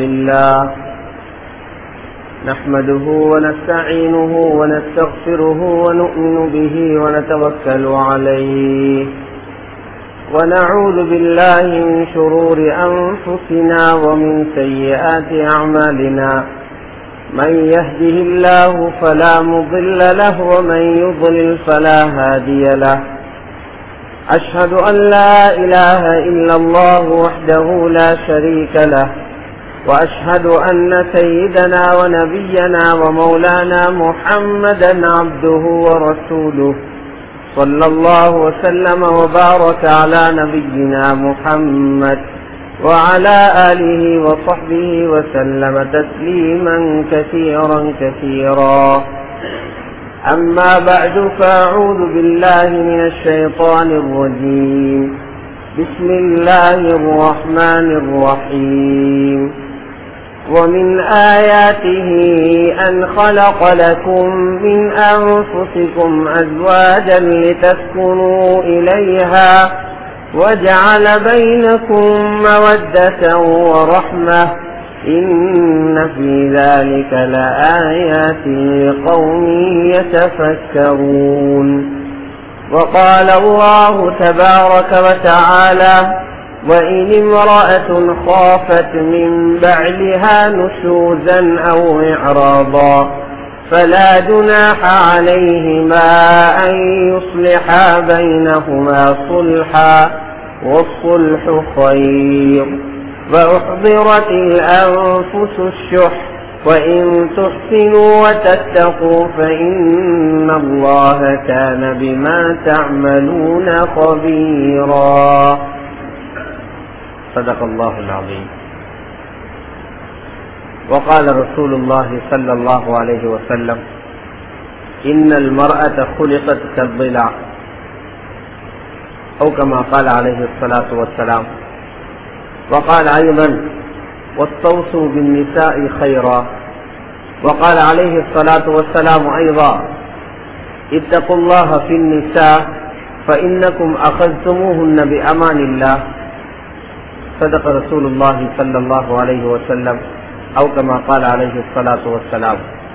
لله نحمده ونستعينه ونستغفره ونؤمن به ونتوكل عليه ونعوذ بالله من شرور أنفسنا ومن سيئات أعمالنا من يهده الله فلا مضل له ومن يضلل فلا هادي له أشهد أن لا إله إلا الله وحده لا شريك له وأشهد أن سيدنا ونبينا ومولانا محمدا عبده ورسوله صلى الله وسلم وبارك على نبينا محمد وعلى آله وصحبه وسلم تسليما كثيرا كثيرا أما بعد فأعوذ بالله من الشيطان الرجيم بسم الله الرحمن الرحيم ومن آياته أن خلق لكم من أنفسكم أزواجا لتسكنوا إليها وجعل بينكم مودة ورحمة إن في ذلك لآيات لقوم يتفكرون وقال الله تبارك وتعالى وإن امرأة خافت من بعلها نشوزا أو إعراضا فلا جناح عليهما أن يصلحا بينهما صلحا والصلح خير وأحضرت الأنفس الشح وإن تحسنوا وتتقوا فإن الله كان بما تعملون خبيرا صدق الله العظيم وقال رسول الله صلى الله عليه وسلم إن المرأة خلقت كالضلع أو كما قال عليه الصلاة والسلام وقال أيضا واستوصوا بالنساء خيرا وقال عليه الصلاة والسلام أيضا اتقوا الله في النساء فإنكم أخذتموهن بأمان الله صدق رسول الله صلى الله عليه وسلم أو كما قال عليه الصلاة والسلام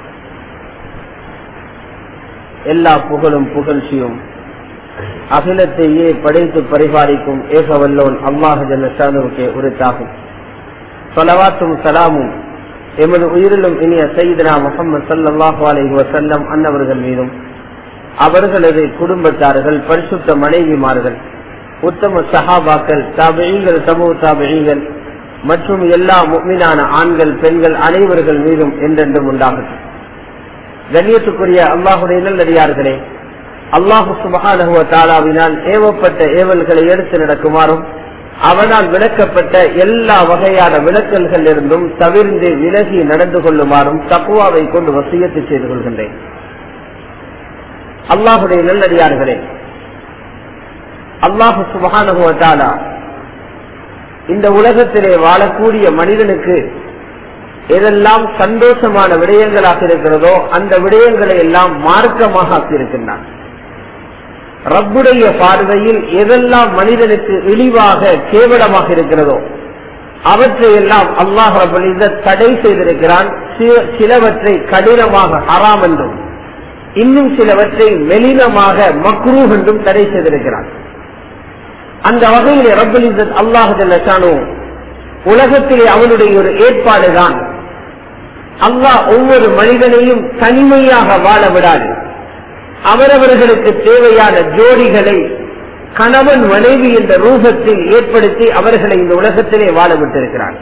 எல்லா புகழும் புகழ்ச்சியும் அகிலத்தையே படைத்து பரிபாலிக்கும் ஏகவல்லோன் அல்லாஹு ஜல்லுக்கே உரித்தாகும் சொலவாத்தும் சலாமும் எமது உயிரிலும் இனிய சைதனா முகமது சல்லாஹு அலஹி வசல்லம் அன்னவர்கள் மீதும் அவர்களது குடும்பத்தார்கள் பரிசுத்த மனைவிமார்கள் உத்தம சஹாபாக்கள் தாபிகள் சமூக தாபிகள் மற்றும் எல்லா முக்மினான ஆண்கள் பெண்கள் அனைவர்கள் மீதும் என்றென்றும் உண்டாகட்டும் கண்ணியத்துக்குரிய அல்லாஹுடைய நல்லடியார்களே அல்லாஹு சுபகானகுவ தாலாவினால் ஏவப்பட்ட ஏவல்களை எடுத்து நடக்குமாறும் அவனால் விளக்கப்பட்ட எல்லா வகையான விளக்கல்கள் இருந்தும் தவிர்ந்து விலகி நடந்து கொள்ளுமாறும் தக்குவாவை கொண்டு வசியத்து செய்து கொள்கின்றேன் அல்லாஹுடைய நல்லடியார்களே அல்லாஹு சுபகானகுவ தாலா இந்த உலகத்திலே வாழக்கூடிய மனிதனுக்கு எதெல்லாம் சந்தோஷமான விடயங்களாக இருக்கிறதோ அந்த விடயங்களை எல்லாம் மார்க்கமாக ஆக்கியிருக்கின்றான் ரப்புடைய பார்வையில் எதெல்லாம் மனிதனுக்கு இழிவாக கேவலமாக இருக்கிறதோ அவற்றையெல்லாம் அல்லாஹ் ரபுலித தடை செய்திருக்கிறான் சிலவற்றை கடினமாக ஹராம் என்றும் இன்னும் சிலவற்றை மெலினமாக மக்ரூ என்றும் தடை செய்திருக்கிறான் அந்த வகையில் ரபுல் இசத் அல்லாஹு உலகத்திலே அவனுடைய ஒரு ஏற்பாடுதான் அல்லாஹ் ஒவ்வொரு மனிதனையும் தனிமையாக வாழ விடாது அவரவர்களுக்கு தேவையான ஜோடிகளை கணவன் மனைவி என்ற ரூபத்தில் ஏற்படுத்தி அவர்களை இந்த உலகத்திலே வாழ விட்டிருக்கிறார்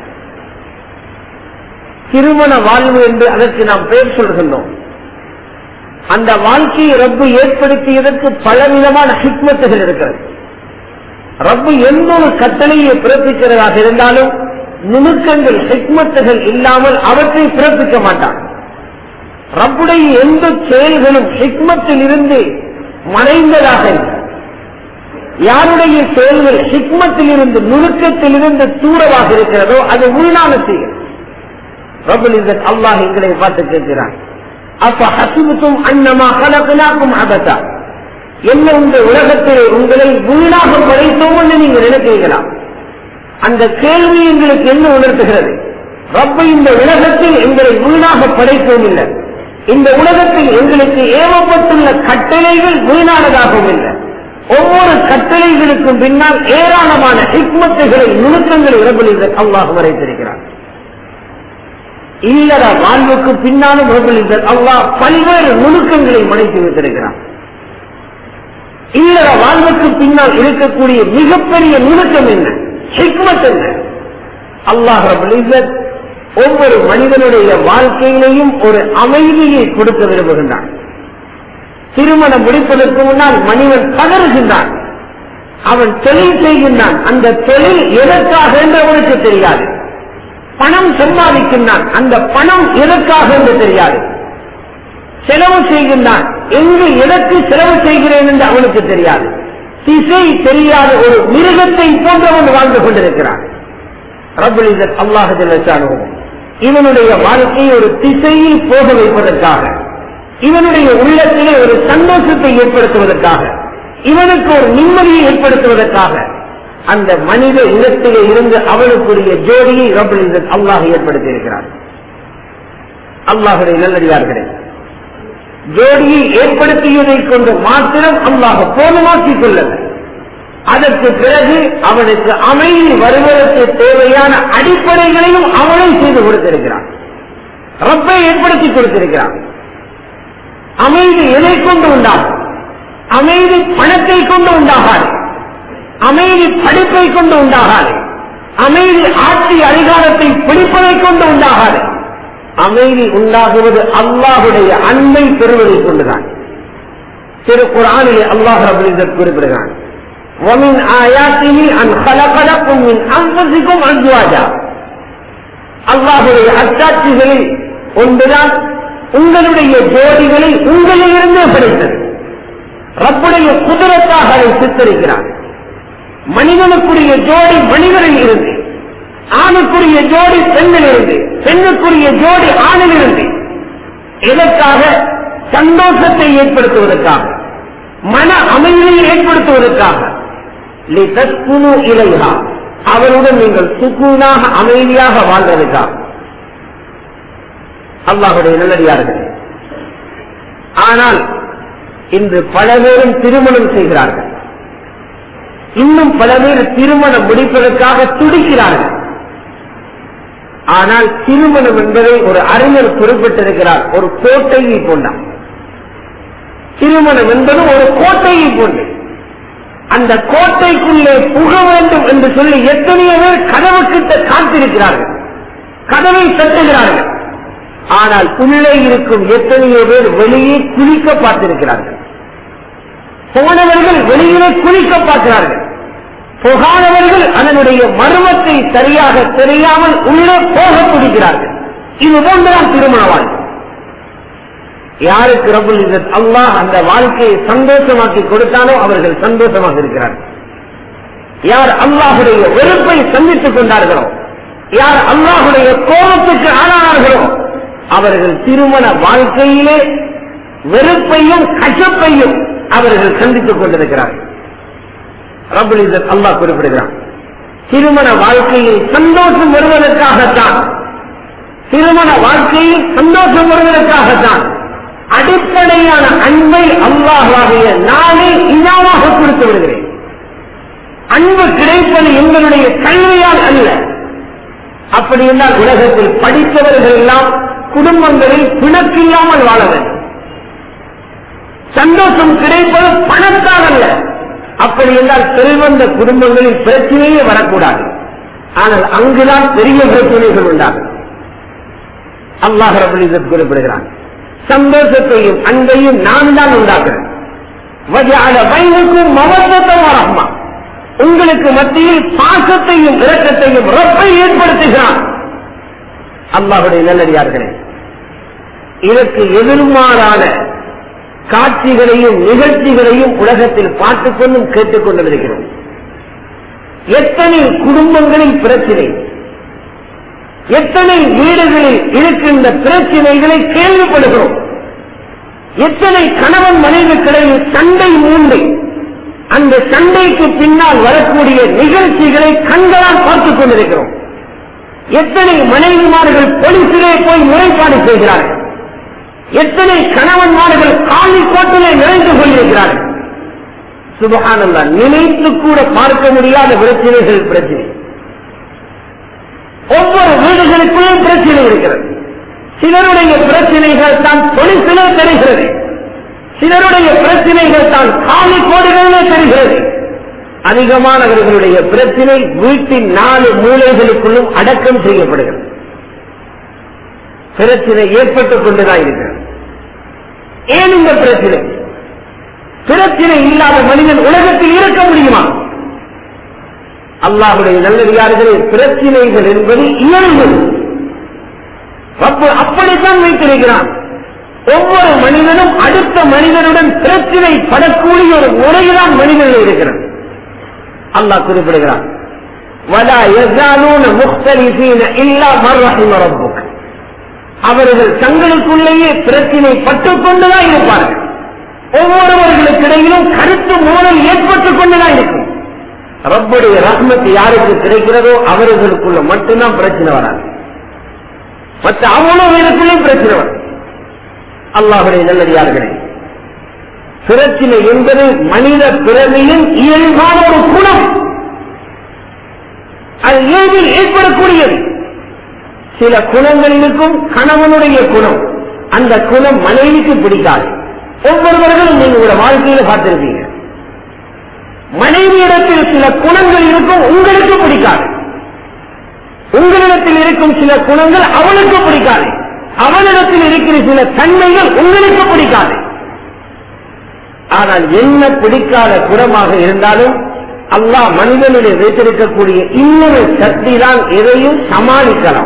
திருமண வாழ்வு என்று அதற்கு நாம் பெயர் சொல்கின்றோம் அந்த வாழ்க்கையை ரப்பு ஏற்படுத்தியதற்கு பலவிதமான ஹிக்மத்துகள் இருக்கிறது ரப்பு எந்த ஒரு கட்டளையை பிறப்பிக்கிறதாக இருந்தாலும் நுணுக்கங்கள் ஹிக்மத்துகள் இல்லாமல் அவற்றை பிறப்பிக்க மாட்டான் ரப்புடைய எந்த செயல்களும் ஹிக்மத்தில் இருந்து மறைந்ததாக யாருடைய செயல்கள் ஹிக்மத்தில் இருந்து நுணுக்கத்தில் இருந்து தூரமாக இருக்கிறதோ அது உள்நான செயல் ரபுல் அல்லாஹ் எங்களை பார்த்து கேட்கிறான் அப்ப ஹசிபுத்தும் அன்னமா கலக்கலாக்கும் அபத்தா என்ன இந்த உலகத்திலே உங்களை வீணாக படைத்தோம் என்று நீங்க நினைக்கிறீங்களா அந்த கேள்வி எங்களுக்கு என்ன உணர்த்துகிறது ரப்ப இந்த உலகத்தில் எங்களை வீணாக படைக்கவும் இல்லை இந்த உலகத்தில் எங்களுக்கு ஏவப்பட்டுள்ள கட்டளைகள் வீணானதாகவும் இல்லை ஒவ்வொரு கட்டளைகளுக்கும் பின்னால் ஏராளமான ஹிக்மத்துகளை நுணுக்கங்களை ரபுல் அல்லாஹ் வரைத்திருக்கிறார் இல்லற வாழ்வுக்கு பின்னாலும் ரபுல் அல்லாஹ் பல்வேறு நுணுக்கங்களை மறைத்து வைத்திருக்கிறார் இல்லற வாழ்வுக்கு பின்னால் இருக்கக்கூடிய மிகப்பெரிய நுணுக்கம் என்ன ஹிக்மத் என்ன அல்லாஹ் ரபுல் ஒவ்வொரு மனிதனுடைய வாழ்க்கையிலையும் ஒரு அமைதியை கொடுக்க விரும்புகின்றான் திருமணம் முடிப்பதற்கு முன்னால் மனிதன் தகருகின்றான் அவன் தொழில் செய்கின்றான் அந்த தொழில் எதற்காக என்று அவனுக்கு தெரியாது பணம் சம்பாதிக்கின்றான் அந்த பணம் எதற்காக என்று தெரியாது செலவு செய்கின்றான் எங்கு எதற்கு செலவு செய்கிறேன் என்று அவனுக்கு தெரியாது திசை தெரியாத ஒரு மிருகத்தை போன்றவன் வாழ்ந்து கொண்டிருக்கிறான் ரபுலிதர் அல்லாஹு இவனுடைய வாழ்க்கையை ஒரு திசையில் போக வைப்பதற்காக இவனுடைய உள்ளத்திலே ஒரு சந்தோஷத்தை ஏற்படுத்துவதற்காக இவனுக்கு ஒரு நிம்மதியை ஏற்படுத்துவதற்காக அந்த மனித இனத்திலே இருந்து அவனுக்குரிய ஜோடியை ரபுலிதர் அல்லாஹ் ஏற்படுத்தி இருக்கிறார் அல்லாஹுடைய நல்லடியார்களே ஜோடியை ஏற்படுத்தியதை கொண்டு மாத்திரம் அல்லாஹ் போதுமாக்கிக் கொள்ளல அதற்கு பிறகு அவனுக்கு அமைதி வருவதற்கு தேவையான அடிப்படைகளையும் அவனை செய்து கொடுத்திருக்கிறான் ரப்பை ஏற்படுத்தி கொடுத்திருக்கிறான் அமைதி எதை கொண்டு உண்டாகும் அமைதி பணத்தை கொண்டு உண்டாகாது அமைதி படிப்பை கொண்டு உண்டாகாது அமைதி ஆட்சி அதிகாரத்தை பிடிப்பதை கொண்டு உண்டாகாது அமைதி உண்டாகுவது அல்லாஹுடைய அன்பை பெறுவதை கொண்டுதான் திரு குரானிலே அல்லாஹ் ரபுலிசர் குறிப்பிடுகிறான் ومن آياته أن خلق لكم من أنفسكم أزواجا அல்லாஹுடைய அச்சாட்சிகளில் ஒன்றுதான் உங்களுடைய ஜோடிகளை உங்களிலிருந்தே படைத்தது ரப்புடைய குதிரத்தாக அதை சித்தரிக்கிறார் மனிதனுக்குரிய ஜோடி மனிதனில் இருந்து ஆணுக்குரிய ஜோடி பெண்ணில் இருந்து பெண்ணுக்குரிய ஜோடி ஆணில் இருந்து எதற்காக சந்தோஷத்தை ஏற்படுத்துவதற்காக மன அமைதியை ஏற்படுத்துவதற்காக இலையா அவருடன் நீங்கள் சுக்கூனாக அமைதியாக வாழ்வதற்காக அல்லாஹுடைய நல்லடியார்கள் ஆனால் இன்று பல பேரும் திருமணம் செய்கிறார்கள் இன்னும் பல பேர் திருமணம் முடிப்பதற்காக துடிக்கிறார்கள் ஆனால் திருமணம் என்பதை ஒரு அறிஞர் குறிப்பிட்டிருக்கிறார் ஒரு கோட்டையை போன்றார் திருமணம் என்பது ஒரு கோட்டையை போன்று அந்த கோட்டைக்குள்ளே புக வேண்டும் என்று சொல்லி எத்தனையோ பேர் கதவு கிட்ட காத்திருக்கிறார்கள் கதவை தட்டுகிறார்கள் ஆனால் உள்ளே இருக்கும் எத்தனையோ பேர் வெளியே குளிக்க பார்த்திருக்கிறார்கள் போனவர்கள் வெளியிலே குளிக்க பார்க்கிறார்கள் புகாதவர்கள் அதனுடைய மர்மத்தை சரியாக தெரியாமல் உள்ளே போக துடிக்கிறார்கள் இது போன்றுதான் திருமண வாழ்க்கை யாருக்கு ரபுல் இzzat அல்லாஹ் அந்த வாழ்க்கையை சந்தோஷமாக்கி கொடுத்தாலோ அவர்கள் சந்தோஷமாக இருக்கிறார்கள் யார் அல்லாஹுடைய வெறுப்பை சந்தித்துக் கொண்டார்களோ யார் அல்லாஹுடைய கோபத்துக்கு ஆளானார்களோ அவர்கள் திருமண வாழ்க்கையிலே வெறுப்பையும் கசப்பையும் அவர்கள் சந்தித்துக் கொண்டிருக்கிறார்கள் ரபுல் இzzat அல்லாஹ் குறிப்பிடுகிறான் திருமண வாழ்க்கையில் சந்தோஷம் வருவதற்காகத்தான் திருமண வாழ்க்கையில் சந்தோஷம் வருவதற்காகத்தான் அடிப்படையான அன்பை அல்லாஹாகிய நானே இனாமாக கொடுத்து விடுகிறேன் அன்பு கிடைப்பது எங்களுடைய கல்வியால் அல்ல அப்படி என்றால் உலகத்தில் படித்தவர்கள் எல்லாம் குடும்பங்களில் பிணக்கில்லாமல் வாழ வேண்டும் சந்தோஷம் கிடைப்பது பணத்தால் அல்ல அப்படி என்றால் செல்வந்த குடும்பங்களில் பிரச்சனையே வரக்கூடாது ஆனால் அங்குதான் பெரிய பிரச்சனைகள் உண்டாகும் அல்லாஹ் ரபுலிசத் குறிப்பிடுகிறான் சந்தோஷத்தையும் அன்பையும் நான் தான் உண்டாக்குறேன் வைனுக்கும் மவத்தம் வரமா உங்களுக்கு மத்தியில் பாசத்தையும் இரக்கத்தையும் ரப்பை ஏற்படுத்துகிறான் அல்லாஹுடைய நல்லடியார்களே இதற்கு எதிர்மாறான காட்சிகளையும் நிகழ்ச்சிகளையும் உலகத்தில் பார்த்துக் கொண்டும் கேட்டுக் கொண்டிருக்கிறோம் எத்தனை குடும்பங்களில் பிரச்சனை எத்தனை வீடுகளில் இருக்கின்ற பிரச்சனைகளை கேள்விப்படுகிறோம் எத்தனை கணவன் மனைவிக்கிடையில் சண்டை மூண்டை அந்த சண்டைக்கு பின்னால் வரக்கூடிய நிகழ்ச்சிகளை கண்களால் பார்த்துக் கொண்டிருக்கிறோம் எத்தனை மனைவிமார்கள் போலீசிலே போய் முறைப்பாடு செய்கிறார்கள் எத்தனை கணவன்மார்கள் காலி கோட்டிலே நிறைந்து கொண்டிருக்கிறார்கள் சுபகானல்லா நினைத்து கூட பார்க்க முடியாத பிரச்சனைகள் பிரச்சனை ஒவ்வொரு வீடுகளுக்குள்ளும் பிரச்சனை இருக்கிறது சிலருடைய பிரச்சனைகள் தான் தொழிற்சிலே தெரிகிறது சிலருடைய பிரச்சனைகள் தான் காலி கோடுகளிலே தெரிகிறது அதிகமானவர்களுடைய பிரச்சனை வீட்டின் நாலு மூலைகளுக்குள்ளும் அடக்கம் செய்யப்படுகிறது பிரச்சனை ஏற்பட்டுக் கொண்டுதான் இருக்கிறது ஏன் இந்த பிரச்சனை பிரச்சனை இல்லாத மனிதன் உலகத்தில் இருக்க முடியுமா அல்லாஹுடைய நல்லடியார்களே பிரச்சனைகள் என்பது இயல்பு அப்படித்தான் வைத்திருக்கிறான் ஒவ்வொரு மனிதனும் அடுத்த மனிதனுடன் பிரச்சனை படக்கூடிய ஒரு முறையில்தான் மனிதர்கள் இருக்கிறது அல்லாஹ் குறிப்பிடுகிறான் அவர்கள் தங்களுக்குள்ளேயே பிரச்சனை பட்டுக் கொண்டுதான் இருப்பார்கள் ஒவ்வொருவர்களுக்கு இடையிலும் கருத்து மோதல் ஏற்பட்டுக் கொண்டுதான் இருக்கும் ரப்புடைய ரஹ்மத்து யாருக்கு கிடைக்கிறதோ அவர்களுக்குள்ள மட்டும்தான் பிரச்சனை வராது மற்ற அவ்வளவு பேருக்குள்ளேயும் பிரச்சனை வரும் அல்லாஹுடைய நல்லடியார்களே பிரச்சனை என்பது மனித பிறவியின் இயல்பான ஒரு குணம் அது இயல்பில் ஏற்படக்கூடியது சில குணங்கள் இருக்கும் கணவனுடைய குணம் அந்த குணம் மனைவிக்கு பிடிக்காது ஒவ்வொருவர்களும் நீங்க வாழ்க்கையில பார்த்திருப்பீங்க மனைவியிடத்தில் சில குணங்கள் இருக்கும் உங்களுக்கு பிடிக்காது உங்களிடத்தில் இருக்கும் சில குணங்கள் அவனுக்கு பிடிக்காது அவனிடத்தில் இருக்கிற சில தன்மைகள் உங்களுக்கு பிடிக்காது ஆனால் என்ன பிடிக்காத குணமாக இருந்தாலும் அல்லாஹ் மனிதனிடம் வைத்திருக்கக்கூடிய இன்னொரு சக்தி தான் எதையும் சமாளிக்கலாம்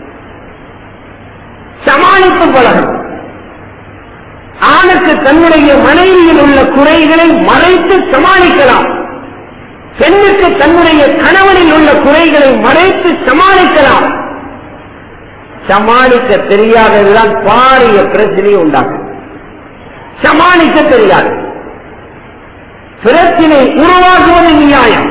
சமாளித்து பழகும் ஆணுக்கு தன்னுடைய மனைவியில் உள்ள குறைகளை மறைத்து சமாளிக்கலாம் பெண்ணுக்கு தன்னுடைய கணவனில் உள்ள குறைகளை மறைத்து சமாளிக்கலாம் சமாளிக்க தெரியாததுதான் பாரிய பிரச்சனையை உண்டாகும் சமாளிக்க தெரியாது பிரச்சினை உருவாகுவது நியாயம்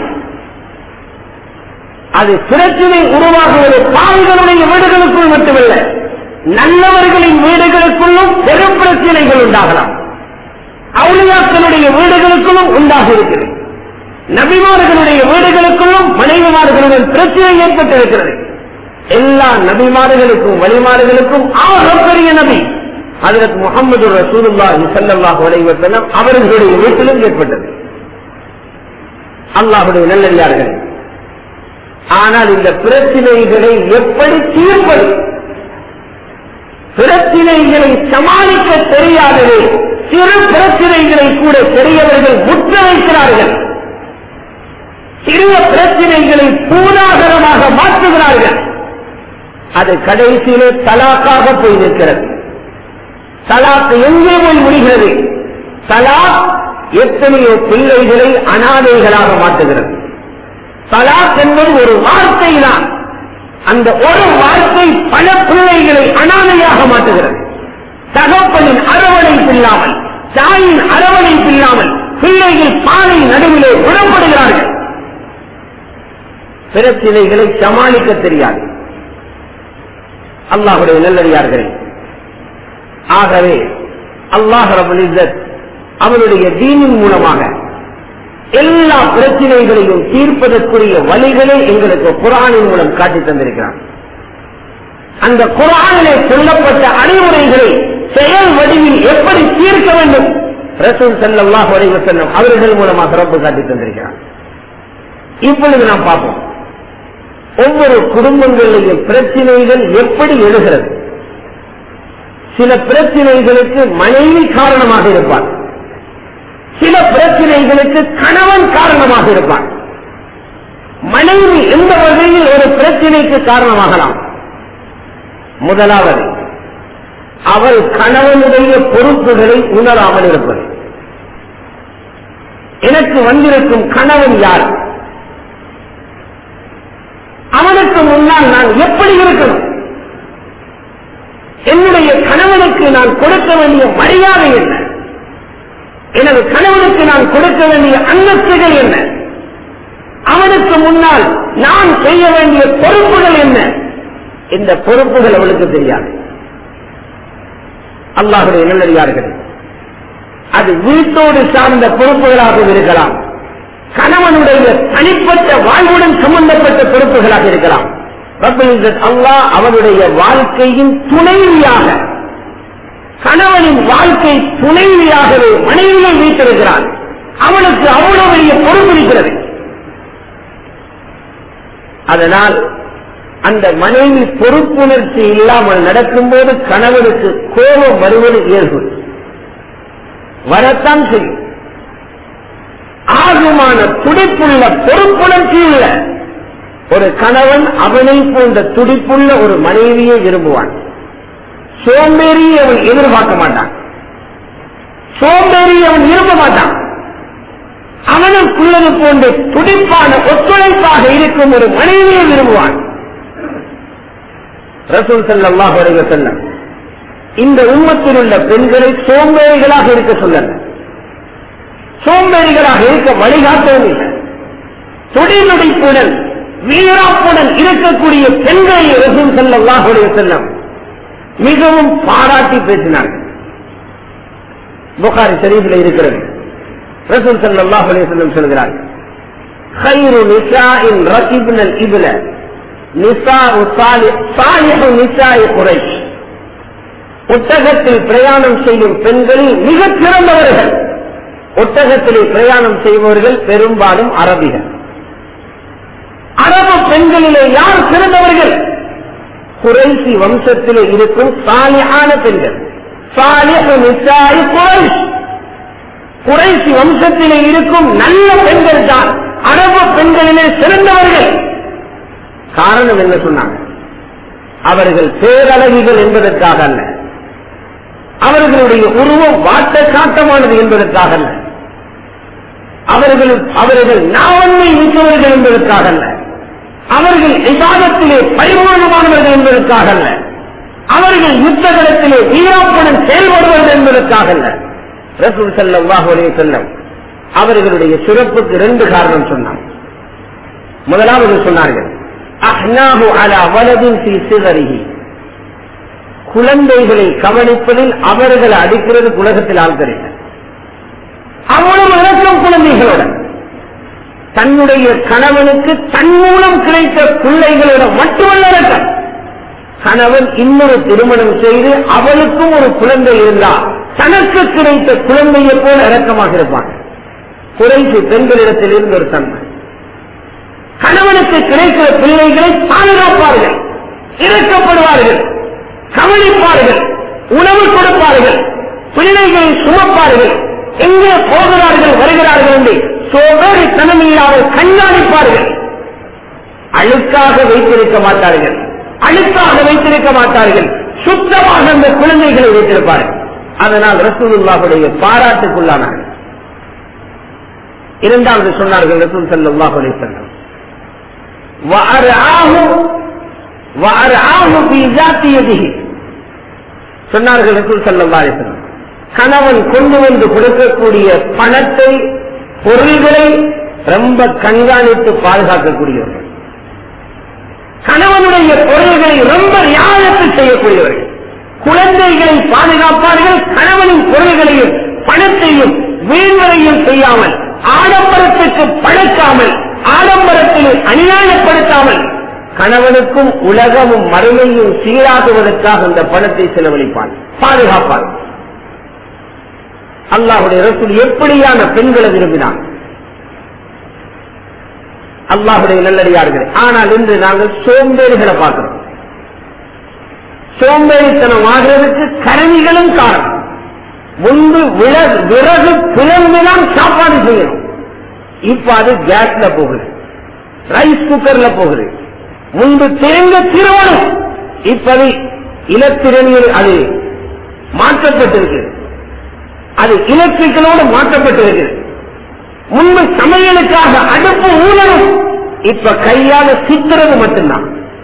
அது பிரச்சினை உருவாகுவது பாவிகளுடைய வீடுகளுக்குள் மட்டுமல்ல நல்லவர்களின் வீடுகளுக்குள்ளும் பெரும் பிரச்சனைகள் உண்டாகலாம் அவுளியாக்களுடைய வீடுகளுக்குள்ளும் உண்டாக இருக்கிறது நபிமார்களுடைய வீடுகளுக்குள்ளும் மனைவிமார்களுடன் பிரச்சனை ஏற்பட்டிருக்கிறது எல்லா நபிமார்களுக்கும் வழிமாறுகளுக்கும் ஆகப்பெரிய நபி அதற்கு முகமது ரசூலுல்லாஹி ஸல்லல்லாஹு அலைஹி வஸல்லம் அவர்களுடைய வீட்டிலும் ஏற்பட்டது அல்லாஹ்வுடைய நல்லடியார்கள் ஆனால் இந்த பிரச்சனைகளை எப்படி தீர்ப்பது பிரச்சனைகளை சமாளிக்க தெரியாதது சிறு பிரச்சனைகளை கூட பெரியவர்கள் முற்ற வைக்கிறார்கள் சிறிய பிரச்சனைகளை பூதாகரமாக மாற்றுகிறார்கள் அது கடைசியிலே தலாக்காக போய் நிற்கிறது தலாக்கு எங்கே போய் முடிகிறது தலாக் எத்தனையோ பிள்ளைகளை அனாதைகளாக மாற்றுகிறது தலாக் என்பது ஒரு வார்த்தை தான் அந்த ஒரு வார்த்தை பல பிள்ளைகளை அனாதையாக மாற்றுகிறது தகப்பனின் அரவணைப்பு இல்லாமல் தாயின் அரவணைப்பு இல்லாமல் பிள்ளைகள் பாலை நடுவிலே விடப்படுகிறார்கள் பிரச்சினைகளை சமாளிக்க தெரியாது அல்லாஹுடைய நல்லடியார்களே ஆகவே அல்லாஹ் ரபுல் இஸ்ஸத் அவனுடைய தீனின் மூலமாக எல்லா பிரச்சனைகளையும் தீர்ப்பதற்குரிய வழிகளை எங்களுக்கு குரானின் மூலம் காட்டி தந்திருக்கிறான் அந்த குரானிலே சொல்லப்பட்ட அறிவுரைகளை செயல் வடிவில் எப்படி தீர்க்க வேண்டும் ரசூல் சல்லாஹ் வரைவசல்லம் அவர்கள் மூலமாக ரப்பு காட்டி தந்திருக்கிறான் இப்பொழுது நாம் பார்ப்போம் ஒவ்வொரு குடும்பங்களிலேயும் பிரச்சனைகள் எப்படி எழுகிறது சில பிரச்சனைகளுக்கு மனைவி காரணமாக இருப்பார் சில பிரச்சனைகளுக்கு கணவன் காரணமாக இருப்பார் மனைவி எந்த வகையில் ஒரு பிரச்சனைக்கு காரணமாகலாம் முதலாவது அவள் கணவனுடைய பொறுப்புகளை உணராமல் இருப்பது எனக்கு வந்திருக்கும் கணவன் யார் அவனுக்கு முன்னால் நான் எப்படி இருக்கணும் என்னுடைய கணவனுக்கு நான் கொடுக்க வேண்டிய மரியாதை என்ன எனது கணவனுக்கு நான் கொடுக்க வேண்டிய அந்தஸ்துகள் என்ன அவனுக்கு முன்னால் நான் செய்ய வேண்டிய பொறுப்புகள் என்ன இந்த பொறுப்புகள் அவளுக்கு தெரியாது அல்லாஹுடைய நல்லடியார்கள் அது வீட்டோடு சார்ந்த பொறுப்புகளாக இருக்கலாம் கணவனுடைய தனிப்பட்ட வாழ்வுடன் சம்பந்தப்பட்ட பொறுப்புகளாக இருக்கலாம் அல்லாஹ் அவனுடைய வாழ்க்கையின் துணைவியாக கணவனின் வாழ்க்கை துணைவியாகவே மனைவியை வைத்திருக்கிறான் அவனுக்கு அவ்வளவு பெரிய பொறுப்பு இருக்கிறது அதனால் அந்த மனைவி பொறுப்புணர்ச்சி இல்லாமல் நடக்கும்போது கணவனுக்கு கோபம் வருவது இயல்பு வரத்தான் செய்யும் ஆகுமான துடிப்புள்ள பொறுப்புணர்ச்சி உள்ள ஒரு கணவன் அவனை போன்ற துடிப்புள்ள ஒரு மனைவியை விரும்புவான் சோம்பேறியை அவன் எதிர்பார்க்க மாட்டான் சோம்பேறி அவன் விரும்ப மாட்டான் அவனுக்குள்ளது போன்ற துடிப்பான ஒத்துழைப்பாக இருக்கும் ஒரு மனைவியை விரும்புவான் ரசூல் சல்லாஹ் வரைக செல்ல இந்த உம்மத்தில் உள்ள பெண்களை சோம்பேறிகளாக இருக்க சொல்லல சோம்பேறிகளாக இருக்க வழிகாட்டவும் இல்லை தொழில்நுடைப்புடன் வீராப்புடன் இருக்கக்கூடிய பெண்களை ரசூல் சல்லாஹ் வரைக செல்லம் மிகவும் பாராட்டி பேசினார்கள் புகாரி ஷரீஃபில் இருக்கிறது ரசூல் சல்லாஹ் அலைஹி வஸல்லம் சொல்கிறார்கள் خير نساء ركبن الإبل نساء صالح صالح نساء قريش ஒட்டகத்தில் பிரயாணம் செய்யும் பெண்களில் மிகச் சிறந்தவர்கள் ஒட்டகத்திலே பிரயாணம் செய்பவர்கள் பெரும்பாலும் அரபிகள் அரபு பெண்களிலே யார் சிறந்தவர்கள் குறைசி வம்சத்திலே இருக்கும் சாலியான பெண்கள் சாலிஹு நிசாய் குறைஷ் குறைசி வம்சத்திலே இருக்கும் நல்ல பெண்கள் தான் அரபு பெண்களிலே சிறந்தவர்கள் காரணம் என்ன சொன்னாங்க அவர்கள் பேரழகிகள் என்பதற்காக அல்ல அவர்களுடைய உருவம் வாட்ட காட்டமானது என்பதற்காக அல்ல அவர்கள் அவர்கள் நாவன்மை மிக்கவர்கள் என்பதற்காக அல்ல அவர்கள் விவாதத்திலே பரிமாணமானவர்கள் என்பதற்காக அல்ல அவர்கள் யுத்தகலத்திலே வீராப்புடன் செயல்படுவது என்பதற்காக அல்ல ரசூல் செல்லம் செல்லம் அவர்களுடைய சிறப்புக்கு ரெண்டு காரணம் சொன்னார் முதலாவது சொன்னார்கள் அஹ்னாஹு அலா வலதின் சி சிதறிகி குழந்தைகளை கவனிப்பதில் அவர்கள் அடிக்கிறது உலகத்தில் ஆள்கள் அவ்வளவு இறக்கம் குழந்தைகளோட தன்னுடைய கணவனுக்கு தன் மூலம் கிடைத்த பிள்ளைகளோட மட்டுமல்ல இறக்கம் கணவன் இன்னொரு திருமணம் செய்து அவளுக்கும் ஒரு குழந்தை இருந்தால் தனக்கு கிடைத்த குழந்தையை போல இறக்கமாக இருப்பான் குறைசி பெண்களிடத்தில் இருந்த ஒரு தன்மை கணவனுக்கு கிடைக்கிற பிள்ளைகளை பாதுகாப்பார்கள் இறக்கப்படுவார்கள் கவனிப்பார்கள் உணவு கொடுப்பார்கள் பிள்ளைகளை சுமப்பார்கள் எங்கே போகிறார்கள் வருகிறார்கள் என்று சோதனை தனமில்லாமல் கண்காணிப்பார்கள் அழுக்காக வைத்திருக்க மாட்டார்கள் அழுக்காக வைத்திருக்க மாட்டார்கள் சுத்தமாக அந்த குழந்தைகளை வைத்திருப்பார்கள் அதனால் ரசூலுல்லாஹுடைய பாராட்டுக்குள்ளானார்கள் இரண்டாவது சொன்னார்கள் ரசூல் சல்லாஹ் அலி செல்லம் சொன்னார்கள் ரசூல் சல்லா அலி செல்லம் கணவன் கொண்டு வந்து கொடுக்கக்கூடிய பணத்தை பொருள்களை ரொம்ப கண்காணித்து பாதுகாக்கக்கூடியவர்கள் கணவனுடைய பொருள்களை ரொம்ப ரியாயத்து செய்யக்கூடியவர்கள் குழந்தைகளை பாதுகாப்பார்கள் கணவனின் பொருள்களையும் பணத்தையும் வீண்வரையும் செய்யாமல் ஆடம்பரத்துக்கு பழக்காமல் ஆடம்பரத்தில் அநியாயப்படுத்தாமல் கணவனுக்கும் உலகமும் மறுமையும் சீராகுவதற்காக இந்த பணத்தை செலவழிப்பான் பாதுகாப்பான் அல்லாஹுடைய ரசூல் எப்படியான பெண்களை விரும்பினான் அல்லாஹுடைய நல்லடியார்கள் ஆனால் இன்று நாங்கள் சோம்பேறிகளை பார்க்கிறோம் சோம்பேறித்தனம் ஆகிறதுக்கு கருவிகளும் காரணம் முன்பு விறகு பிளந்துதான் சாப்பாடு செய்யணும் இப்ப அது கேஸ்ல போகுது ரைஸ் குக்கர்ல போகுது முன்பு தேங்க திருவணும் இப்ப இலத்திரனியல் அது மாற்றப்பட்டிருக்கு அது எலக்ட்ரிக்கலோடு மாற்றப்பட்டிருக்கு முன்பு சமையலுக்காக அடுப்பு ஊழலும் இப்ப கையால சித்துறது மட்டும்தான்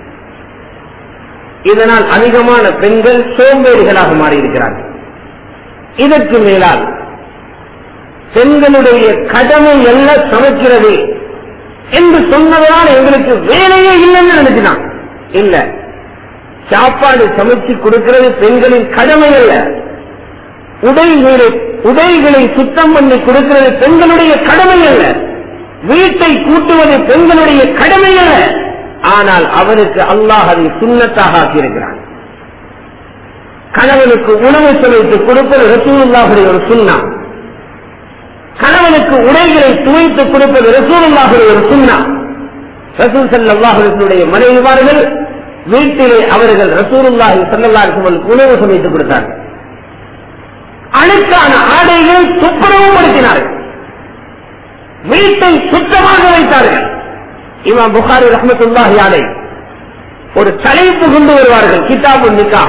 இதனால் அதிகமான பெண்கள் சோம்பேறிகளாக மாறியிருக்கிறார்கள் இதற்கு மேலால் பெண்களுடைய கடமை எல்லாம் சமைக்கிறது என்று சொன்னதால் எங்களுக்கு வேலையே இல்லைன்னு நினைச்சினான் இல்ல சாப்பாடு சமைச்சு கொடுக்கிறது பெண்களின் கடமை அல்ல உடைகளை உடைகளை சுத்தம் பண்ணி கொடுக்கிறது பெண்களுடைய கடமை அல்ல வீட்டை கூட்டுவது பெண்களுடைய கடமை அல்ல ஆனால் அவருக்கு அல்லாஹ் அதை சுண்ணத்தாக ஆக்கியிருக்கிறான் கணவனுக்கு உணவு சமைத்து கொடுப்பது ரசூலுல்லாஹுடைய ஒரு சுண்ணா கணவனுக்கு உடைகளை துவைத்து கொடுப்பது ரசூலுல்லாஹுடைய ஒரு சுண்ணா ரசூல் சல்லாஹுடைய மனைவிமார்கள் வீட்டிலே அவர்கள் ரசூலுல்லாஹி சல்லாஹுக்கு உணவு சமைத்து கொடுத்தார்கள் அழுக்கான ஆடைகளை துப்புரவுப்படுத்தினார்கள் வீட்டை சுத்தமாக வைத்தார்கள் இமாம் புகாரி ரஹமத்துல்லாஹி ஆலை ஒரு தலைப்பு கொண்டு வருவார்கள் கிதாபு நிக்காக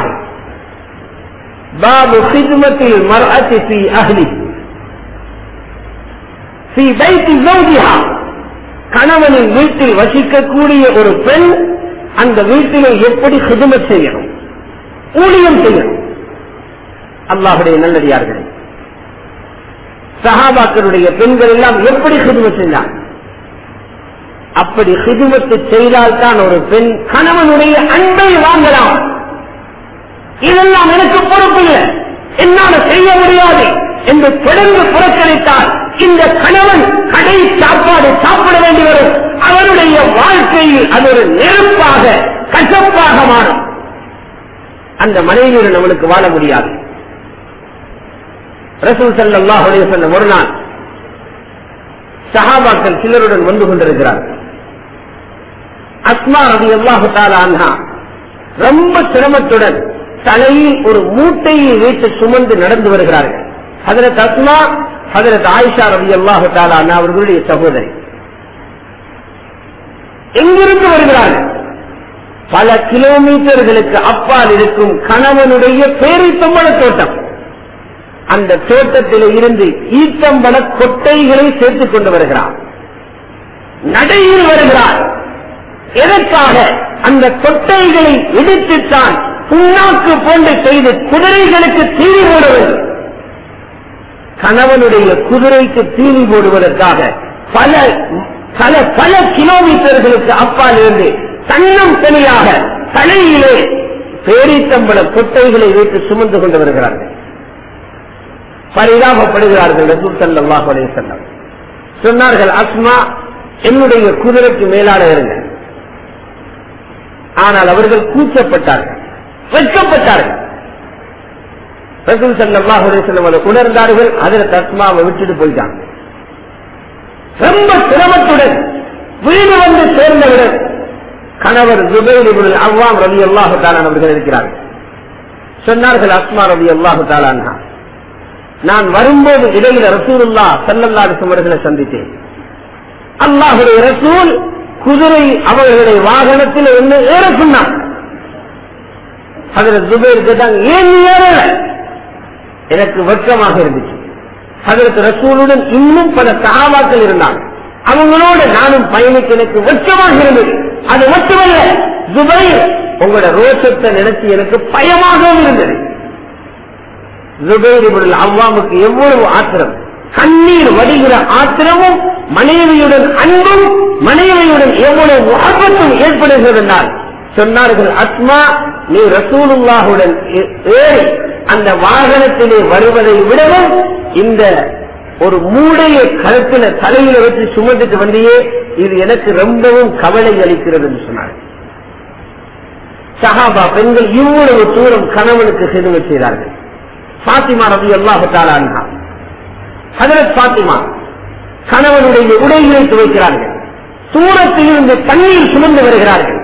பாபு சிதுமத்தில் மரஅத்தி ஃபி அஹ்லி ஃபி பைத்தி ஜௌஜிஹா கணவனின் வீட்டில் வசிக்கக்கூடிய ஒரு பெண் அந்த வீட்டிலே எப்படி சிதுமத் செய்யணும் ஊழியம் செய்யணும் அல்லாஹுடைய நல்லடியார்கள் சஹாபாக்களுடைய பெண்கள் எல்லாம் எப்படி சிதுமத் செஞ்சாங்க அப்படி சிதுமத்து செய்தால்தான் ஒரு பெண் கணவனுடைய அன்பை வாங்கலாம் இதெல்லாம் எனக்கு பொறுப்பில்லை என்னால செய்ய முடியாது என்று தொடர்ந்து புறக்கணித்தால் இந்த கணவன் கடை சாப்பாடு சாப்பிட வேண்டி வரும் அவருடைய வாழ்க்கையில் அது ஒரு நெருப்பாக கசப்பாக மாறும் அந்த மனைவியுடன் நம்மளுக்கு வாழ முடியாது ரசூல் சல்லாஹ் சொன்ன ஒரு நாள் சஹாபாக்கள் சிலருடன் வந்து கொண்டிருக்கிறார்கள் அஸ்மா ரவி அல்லாஹு தாலா ரொம்ப சிரமத்துடன் தலையில் ஒரு மூட்டையை வைத்து சுமந்து நடந்து வருகிறார்கள் ஹதரத் அஸ்மா ஹதரத் ஆயிஷா ரவி அல்லாஹு தாலா அவர்களுடைய சகோதரி எங்கிருந்து வருகிறார்கள் பல கிலோமீட்டர்களுக்கு அப்பால் இருக்கும் கணவனுடைய பேரித்தம்பள தோட்டம் அந்த தோட்டத்தில் இருந்து ஈத்தம்பள கொட்டைகளை சேர்த்துக் கொண்டு வருகிறார் நடையில் வருகிறார் எதற்காக அந்த கொட்டைகளை இடித்துத்தான் புண்ணாக்கு போன்று செய்து குதிரைகளுக்கு தீனி போட வேண்டும் கணவனுடைய குதிரைக்கு தீனி போடுவதற்காக பல பல பல கிலோமீட்டர்களுக்கு அப்பால் இருந்து தன்னம் தனியாக தலையிலே பேரித்தம்பள கொட்டைகளை வைத்து சுமந்து கொண்டு வருகிறார்கள் பரிதாபப்படுகிறார்கள் ரசூல் சல்லாஹ் செல்லம் சொன்னார்கள் அஸ்மா என்னுடைய குதிரைக்கு மேலான இருங்க ஆனால் அவர்கள் கூச்சப்பட்டார்கள் வெட்கப்பட்டார்கள் ரசூல் சல்லாஹ் செல்லம் அதை உணர்ந்தார்கள் அதில் அஸ்மாவை விட்டுட்டு போயிட்டாங்க ரொம்ப சிரமத்துடன் வீடு வந்து சேர்ந்தவுடன் கணவர் ஜுபைர் அவ்வாம் ரவி அல்லாஹு தாலான் அவர்கள் இருக்கிறார்கள் சொன்னார்கள் அஸ்மா ரவி அல்லாஹு தாலான் நான் வரும்போது இடையில ரசூலுல்லா சல்லல்லா அவர்களை சந்தித்தேன் அல்லாஹுடைய ரசூல் குதிரை அவர்களுடைய வாகனத்தில் என்ன ஏற சொன்னான் அதுல ஜுபேர் கேட்டாங்க ஏன் நீ ஏறல எனக்கு வெட்கமாக இருந்துச்சு அதற்கு ரசூலுடன் இன்னும் பல சகாபாக்கள் இருந்தாங்க அவங்களோட நானும் பயணிக்க எனக்கு வெட்கமாக இருந்தது அது மட்டுமல்ல ஜுபைர் உங்களோட ரோஷத்தை நினைச்சு எனக்கு பயமாகவும் இருந்தது ஜுபைர் அவ்வாமுக்கு எவ்வளவு ஆத்திரம் கண்ணீர் வடிகிற ஆத்திரமும் மனைவியுடன் அன்பும் மனைவியுடன் எவ்வளவு முகப்பத்தும் ஏற்படுகிறது என்றால் சொன்னார்கள் அஸ்மா நீ ரசூலுல்லாஹுடன் ஏறி அந்த வாகனத்திலே வருவதை விடவும் இந்த ஒரு மூடைய கருத்துல தலையில வச்சு சுமந்துட்டு வந்தியே இது எனக்கு ரொம்பவும் கவலை அளிக்கிறது என்று சொன்னார் சஹாபா பெண்கள் இவ்வளவு தூரம் கணவனுக்கு சிறுமை செய்தார்கள் பாத்திமா ரவி அல்லாஹாலா ஹதரத் பாத்திமா கணவனுடைய உடைகளை துவைக்கிறார்கள் தூரத்தில் இருந்து தண்ணீர் சுமந்து வருகிறார்கள்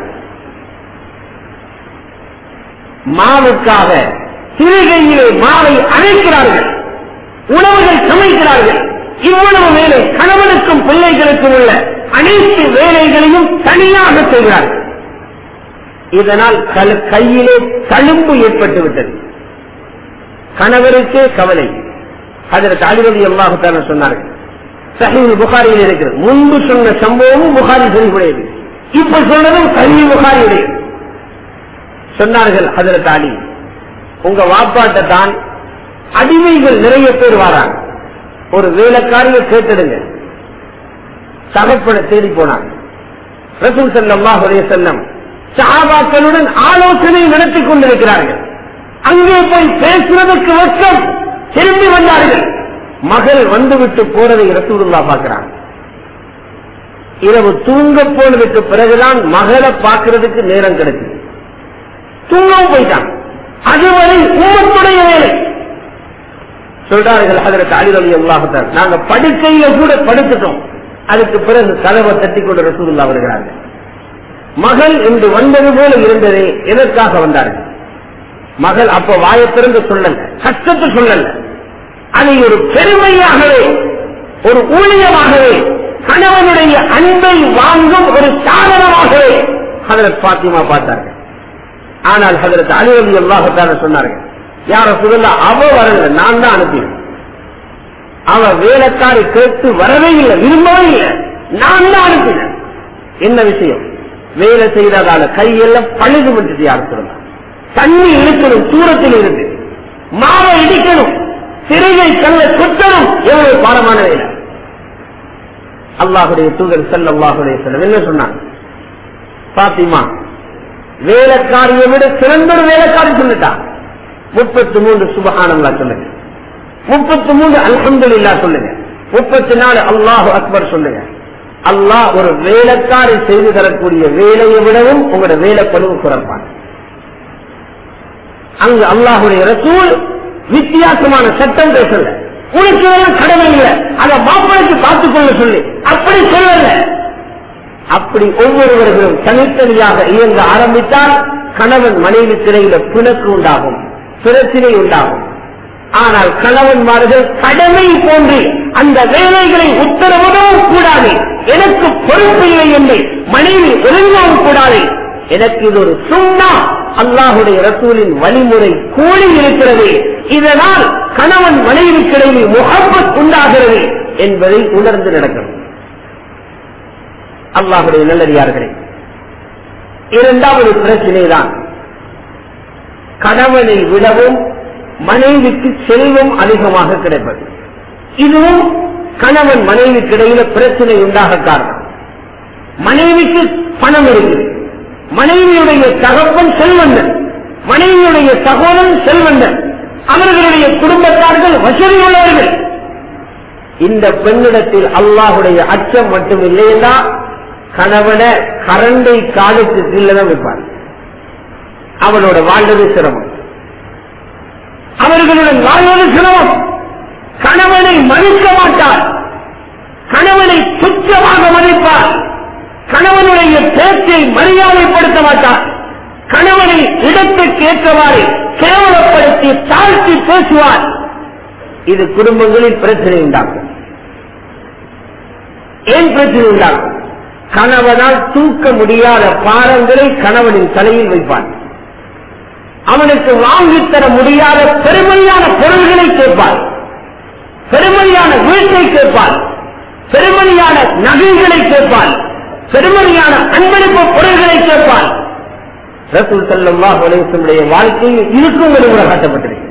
மாவுக்காக சிறுகையிலே மாவை அணைக்கிறார்கள் உணவுகள் சமைக்கிறார்கள் இவ்வளவு வேலை கணவனுக்கும் பிள்ளைகளுக்கும் உள்ள அனைத்து வேலைகளையும் தனியாக செய்கிறார்கள் இதனால் கையிலே தழும்பு ஏற்பட்டு விட்டது கணவருக்கே கவலை அதற்கு அலிரதி அல்லாஹத்தான சொன்னார்கள் சஹீல் புகாரியில் இருக்கிறது முன்பு சொன்ன சம்பவமும் புகாரி சரிவுடையது இப்ப சொன்னதும் சஹீல் புகாரியுடையது சொன்னார்கள் அதற்கு அலி உங்க வாப்பாட்ட தான் அடிமைகள் நிறைய பேர் வராங்க ஒரு வேலைக்காரியை கேட்டுடுங்க தகப்பட தேடி போனாங்க ரசூல் செல்லம் செல்லம் சஹாபாக்களுடன் ஆலோசனை நடத்திக் கொண்டிருக்கிறார்கள் அங்கே போய் பேசுவதற்கு வெட்கம் திரும்பி வந்தார்கள் மகள் வந்துவிட்டு போறதை ரசூலுல்லா பார்க்கிறாங்க இரவு தூங்க போனதுக்கு பிறகுதான் மகளை பார்க்கறதுக்கு நேரம் கிடைக்குது தூங்கவும் போயிட்டான் அதுவரை உம்மத்துடைய வேலை சொல்றார்கள் அதற்கு அலிரலி அல்லாஹத்தார் நாங்க படுக்கையில கூட படுத்துட்டோம் அதுக்கு பிறகு கதவை தட்டி கொண்டு ரசூலுல்லா வருகிறார்கள் மகள் இன்று வந்தது போல இருந்ததே எதற்காக வந்தார்கள் மகள் அப்ப வாயத்திறந்து சொல்லல கஷ்டத்தை சொல்லல அதை ஒரு பெருமையாகவே ஒரு ஊழியமாகவே கணவனுடைய அன்பை வாங்கும் ஒரு சாதனமாகவே ஹதரத் பாத்திமா பார்த்தார்கள் ஆனால் ஹதரத் அலிவலி அல்லாஹத்தார சொன்னார்கள் யார சொல்லல அவ வரல நான் தான் அனுப்பினேன் அவ வேலைக்காரி கேட்டு வரவே இல்லை விரும்பவே இல்லை நான் தான் அனுப்பினேன் என்ன விஷயம் வேலை செய்ததால கையெல்லாம் பழுது விட்டுட்டு யார் சொல்லலாம் தண்ணி இழுக்கணும் தூரத்தில் இருந்து மாவை இடிக்கணும் சிறையை கல்ல குத்தணும் எவ்வளவு பாரமான வேலை அல்லாஹுடைய தூதர் செல்லல்லாஹுடைய செல்லம் என்ன சொன்னாங்க பாத்திமா வேலைக்காரியை விட சிறந்த ஒரு வேலைக்காரி சொல்லிட்டா முப்பத்தி மூன்று சுபகானங்களா சொல்லுங்க முப்பத்தி மூன்று அல்ஹம்துல்லா சொல்லுங்க முப்பத்தி நாலு அல்லாஹு அக்பர் சொல்லுங்க அல்லாஹ் ஒரு வேலைக்காரி செய்து தரக்கூடிய வேலையை விடவும் உங்களோட வேலை பழுவு குறைப்பாங்க அங்கு அல்லாஹுடைய ரசூல் வித்தியாசமான சட்டம் பேசல உனக்கு எல்லாம் கடமை இல்லை அதை மாப்பிளைக்கு பார்த்துக் கொள்ள சொல்லி அப்படி சொல்லல அப்படி ஒவ்வொருவர்களும் தனித்தனியாக இயங்க ஆரம்பித்தால் கணவன் மனைவிக்கிடையில பிணக்கு உண்டாகும் பிரச்சனை உண்டாகும் ஆனால் கணவன்மார்கள் கடமை போன்று அந்த வேலைகளை உத்தரவிடவும் கூடாது எனக்கு பொறுப்பில்லை என்று மனைவி ஒழுங்கவும் கூடாது எனக்கு இது ஒரு சுண்ணா அல்லாஹுடைய ரசூலின் வழிமுறை கூலி இருக்கிறது இதனால் கணவன் மனைவிக்கிடையில் முகப்பத் உண்டாகிறது என்பதை உணர்ந்து நடக்கணும் அல்லாஹுடைய நல்லடியார்களே இரண்டாவது பிரச்சனை தான் கணவனை விடவும் மனைவிக்கு செல்வம் அதிகமாக கிடைப்பது இதுவும் கணவன் மனைவிக்கு இடையில பிரச்சனை உண்டாக காரணம் மனைவிக்கு பணம் இருக்குது மனைவியுடைய தகப்பன் செல்வந்தன் மனைவியுடைய சகோதரன் செல்வந்தன் அவர்களுடைய குடும்பத்தார்கள் வசதி உள்ளவர்கள் இந்த பெண்ணிடத்தில் அல்லாஹுடைய அச்சம் மட்டும் இல்லையா கணவன கரண்டை காலுக்கு கீழே தான் வைப்பார் அவனோட வாழ்வது சிரமம் அவர்களுடன் வாழ்வது சிரமம் கணவனை மதிக்க மாட்டார் கணவனை துச்சமாக மதிப்பார் கணவனுடைய பேச்சை மரியாதைப்படுத்த மாட்டார் கணவனை இடத்துக்கு ஏற்றவாறு கேவலப்படுத்தி தாழ்த்தி பேசுவார் இது குடும்பங்களில் பிரச்சனை உண்டாகும் ஏன் பிரச்சனை உண்டாகும் கணவனால் தூக்க முடியாத பாரங்களை கணவனின் தலையில் வைப்பான் அவனுக்கு வாங்கித்தர முடியாத பெருமையான பொருள்களை கேட்பார் பெருமையான வீட்டை கேட்பார் பெருமையான நகைகளை கேட்பார் பெருமையான அன்பளிப்பு பொருள்களை கேட்பார் ரசூல் சல்லா உலகத்தினுடைய வாழ்க்கையில் இருக்கும் ஒரு முறை காட்டப்பட்டிருக்கு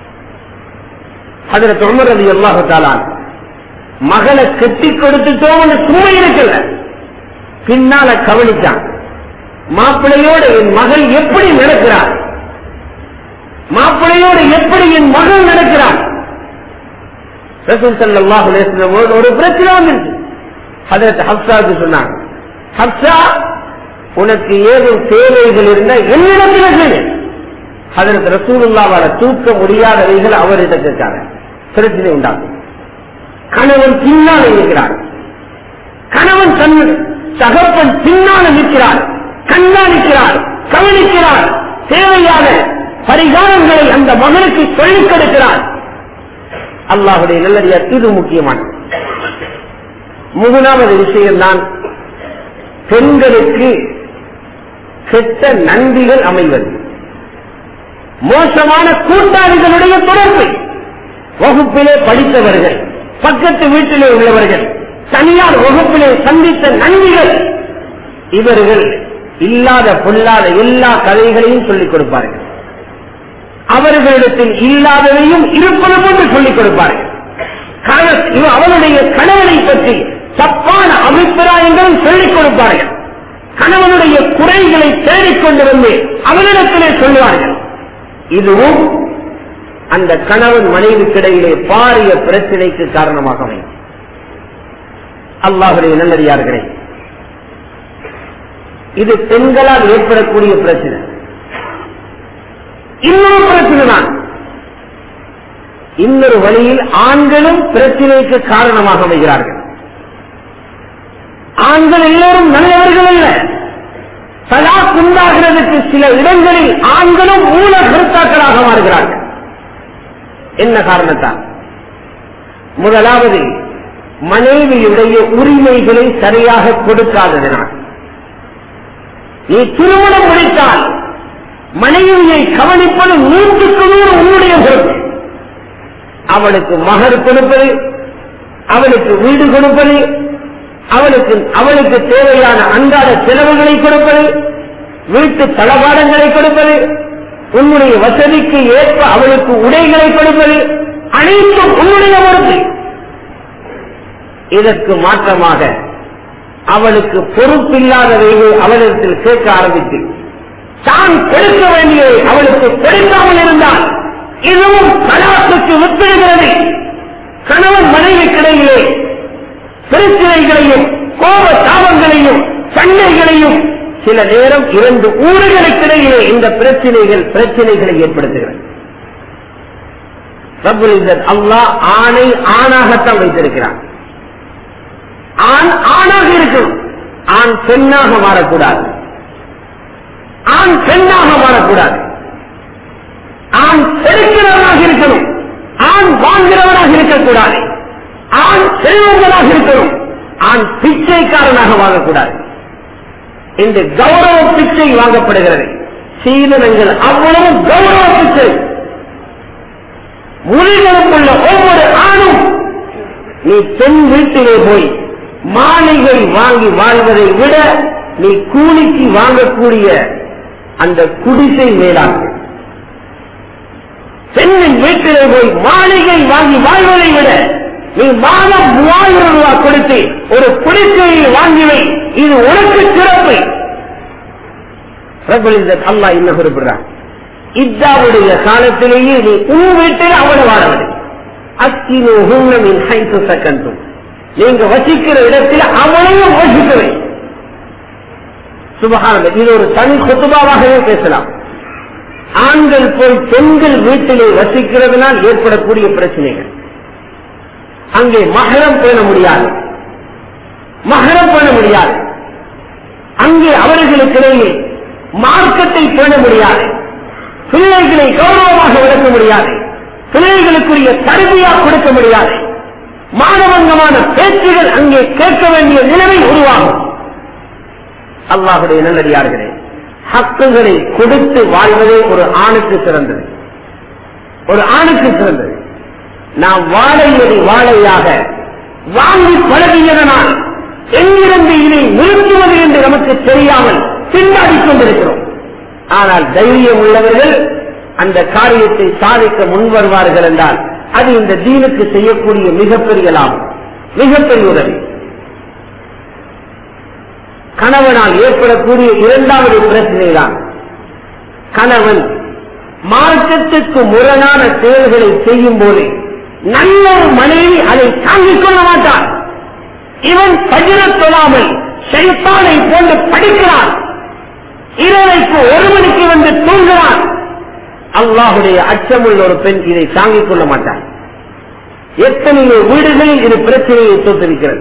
அதுல தொண்ணூறு அல்லாஹு தாலான் மகளை கட்டி கொடுத்துட்டோம் சும்மா இருக்கல பின்னால கவனிச்சான் மாப்பிள்ளையோடு என் மகள் எப்படி நடக்கிறார் மாப்பிள்ளையோடு எப்படி என் மகள் நடக்கிறார் ரசூல் சல்லாஹ் ஒரு பிரச்சனை வந்துருச்சு அதற்கு ஹப்சாவுக்கு சொன்னாங்க ஹப்சா உனக்கு ஏதும் தேவைகள் இருந்தா என்னிடத்தில் கேளு அதற்கு ரசூலுல்லாவால தூக்க முடியாதவைகள் அவரிடம் கேட்காங்க பிரச்சனை உண்டாகும் கணவன் பின்னால் இருக்கிறார் கணவன் தன் தகப்பன் பின்னால் நிற்கிறார் கண்காணிக்கிறார் கவனிக்கிறார் தேவையான பரிகாரங்களை அந்த மகனுக்கு சொல்லிக் கொடுக்கிறார் அல்லாஹுடைய நல்லடியார் இது முக்கியமான மூணாவது விஷயம்தான் பெண்களுக்கு கெட்ட நன்றிகள் அமைவது மோசமான கூட்டாளிகளுடைய தொடர்பு வகுப்பிலே படித்தவர்கள் பக்கத்து வீட்டிலே உள்ளவர்கள் தனியார் வகுப்பிலே சந்தித்த நன்றிகள் இவர்கள் இல்லாத பொல்லாத எல்லா கதைகளையும் சொல்லிக் கொடுப்பார்கள் அவர்களிடத்தில் இல்லாததையும் இருப்பது போன்று சொல்லிக் கொடுப்பார்கள் அவனுடைய கணவனை பற்றி தப்பான அபிப்பிராயங்களும் சொல்லிக் கொடுப்பார்கள் கணவனுடைய குறைகளை தேடிக்கொண்டு வந்து அவனிடத்திலே சொல்லுவார்கள் இதுவும் அந்த கணவன் மனைவிக்கிடையிலே பாரிய பிரச்சனைக்கு காரணமாக அமையும் அல்லாஹுடைய நல்லடியார்களே இது பெண்களால் ஏற்படக்கூடிய பிரச்சனை இன்னொரு பிரச்சனை தான் இன்னொரு வழியில் ஆண்களும் பிரச்சனைக்கு காரணமாக அமைகிறார்கள் ஆண்கள் எல்லோரும் நல்லவர்கள் அல்ல சதா உண்டாகிறதுக்கு சில இடங்களில் ஆண்களும் மூல கருத்தாக்களாக மாறுகிறார்கள் என்ன காரணத்தால் முதலாவது மனைவியுடைய உரிமைகளை சரியாக கொடுக்காததினால் நீ திருமணம் முடித்தால் மனைவியை கவனிப்பது நூற்றுக்கு நூறு உன்னுடைய பொறுப்பு அவளுக்கு மகர் கொடுப்பது அவளுக்கு வீடு கொடுப்பது அவளுக்கு அவளுக்கு தேவையான அன்றாட செலவுகளை கொடுப்பது வீட்டு தளபாடங்களை கொடுப்பது உன்னுடைய வசதிக்கு ஏற்ப அவளுக்கு உடைகளை கொடுப்பது அனைத்தும் உன்னுடைய பொறுப்பு இதற்கு மாற்றமாக அவளுக்கு பொறுப்பில்லாதவையை அவளிடத்தில் கேட்க ஆரம்பித்து தான் கொடுக்க வேண்டியதை அவளுக்கு கொடுக்காமல் இருந்தால் இதுவும் கலாத்துக்கு வித்திடுகிறது கணவன் மனைவிக்கிடையிலே பிரச்சனைகளையும் கோப தாபங்களையும் சண்டைகளையும் சில நேரம் இரண்டு ஊர்களுக்கிடையிலே இந்த பிரச்சனைகள் பிரச்சனைகளை ஏற்படுத்துகிறது ரப்புல் இஸ்ஸத் அல்லாஹ் ஆணை ஆணாகத்தான் வைத்திருக்கிறான் ஆண் ஆணாக இருக்கணும் ஆண் பெண்ணாக மாறக்கூடாது ஆண் பெண்ணாக மாறக்கூடாது ஆண் செலுக்கிறவனாக இருக்கணும் ஆண் வாங்குகிறவனாக இருக்கக்கூடாது ஆண் செல்வங்களாக இருக்கணும் ஆண் பிச்சைக்காரனாக வாங்கக்கூடாது இந்த கௌரவ பிச்சை வாங்கப்படுகிறது சீதனங்கள் அவ்வளவு கௌரவ பிச்சை முறிகளுக்குள்ள ஒவ்வொரு ஆணும் நீ பெண் வீட்டிலே போய் மாளிகை வாங்கி வாழ்வதை விட நீ கூலிக்கு வாங்கக்கூடிய அந்த குடிசை மேலாண்மை பெண்ணின் வீட்டிலே போய் மாளிகை வாங்கி வாழ்வதை விட நீ மாதம் மூவாயிரம் ரூபாய் கொடுத்து ஒரு குடிசையை வாங்கிவை இது உனக்கு சிறப்பு பிரபலிந்த அல்லா என்ன குறிப்பிடுறான் இத்தாவுடைய காலத்திலேயே நீ உன் வீட்டில் அவள் வாழவில்லை அக்கினோ ஹுன்னமின் ஹைத்து சக்கந்தும் நீங்க வசிக்கிற இடத்தில் அவளையும் வசிக்கவை சுபகான இது ஒரு தனி குத்துபாவாகவே பேசலாம் ஆண்கள் போய் பெண்கள் வீட்டிலே வசிக்கிறதுனால் ஏற்படக்கூடிய பிரச்சனைகள் அங்கே மகரம் பேண முடியாது மகரம் பேண முடியாது அங்கே அவர்களுக்கிடையே மார்க்கத்தை பேண முடியாது பிள்ளைகளை கௌரவமாக வளர்க்க முடியாது பிள்ளைகளுக்குரிய தருமையா கொடுக்க முடியாது மானவங்கமான பேச்சுகள் அங்கே கேட்க வேண்டிய நிலைமை உருவாகும் அல்லாஹுடைய நல்லடியார்களே ஹக்குகளை கொடுத்து வாழ்வதே ஒரு ஆணுக்கு சிறந்தது ஒரு ஆணுக்கு சிறந்தது நாம் வாழையடி வாழையாக வாங்கி பழகியதனால் எங்கிருந்து இதை நிறுத்துவது என்று நமக்கு தெரியாமல் பின்னாடிக் கொண்டிருக்கிறோம் ஆனால் தைரியம் உள்ளவர்கள் அந்த காரியத்தை சாதிக்க முன் வருவார்கள் என்றால் அது இந்த தீனுக்கு செய்யக்கூடிய மிகப்பெரிய லாபம் மிகப்பெரிய உதவி கணவனால் ஏற்படக்கூடிய இரண்டாவது பிரச்சனை தான் கணவன் மார்க்கத்துக்கு முரணான செயல்களை செய்யும் போது நல்ல ஒரு மனைவி அதை தாங்கிக் கொள்ள மாட்டான் இவன் பகிர தொழாமல் செழிப்பானை போன்று படிக்கிறான் இரவைக்கு ஒரு மணிக்கு வந்து தூங்குகிறான் அல்லாஹுடைய அச்சமுள்ள ஒரு பெண் இதை தாங்கிக் கொள்ள மாட்டான் எத்தனையோ வீடுகளில் இது பிரச்சனையை தோற்றுவிக்கிறது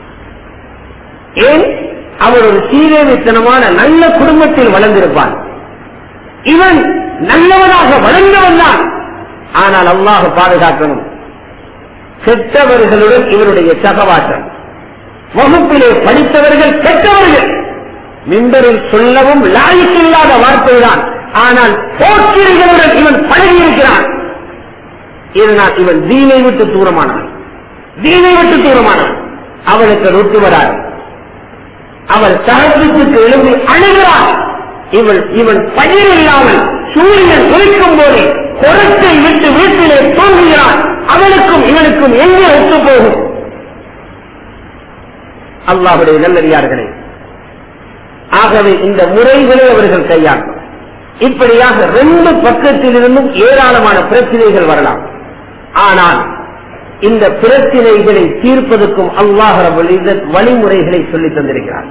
ஏன் அவர் ஒரு சீரேவித்தனமான நல்ல குடும்பத்தில் வளர்ந்திருப்பான் இவன் நல்லவனாக வளர்ந்தவன் தான் ஆனால் அல்லாஹ் பாதுகாக்கணும் கெட்டவர்களுடன் இவருடைய சகவாசம் வகுப்பிலே படித்தவர்கள் கெட்டவர்கள் மின்பரில் சொல்லவும் லாய்க்கில்லாத வார்த்தை தான் ஆனால் போக்கிரிகளுடன் இவன் பழகியிருக்கிறான் இதனால் இவன் தீனை விட்டு தூரமானான் தீனை விட்டு தூரமானான் அவளுக்கு ரொட்டு வராது அவள் சகத்துக்கு எழுதி அணுகிறாள் இவள் இவன் பயிர் இல்லாமல் சூரியன் ஒழிக்கும் போது குரத்தை விட்டு வீட்டிலே தோன்றுகிறான் அவனுக்கும் இவனுக்கும் எங்கே ஒத்து போகும் அல்லாஹுடைய நல்லறியார்களே ஆகவே இந்த முறைகளை அவர்கள் கையாளும் இப்படியாக ரெண்டு பக்கத்திலிருந்தும் ஏராளமான பிரச்சனைகள் வரலாம் ஆனால் இந்த பிரச்சனைகளை தீர்ப்பதற்கும் அல்லாஹ் ரபுல் இஸ்ஸத் வழிமுறைகளை சொல்லித் தந்திருக்கிறார்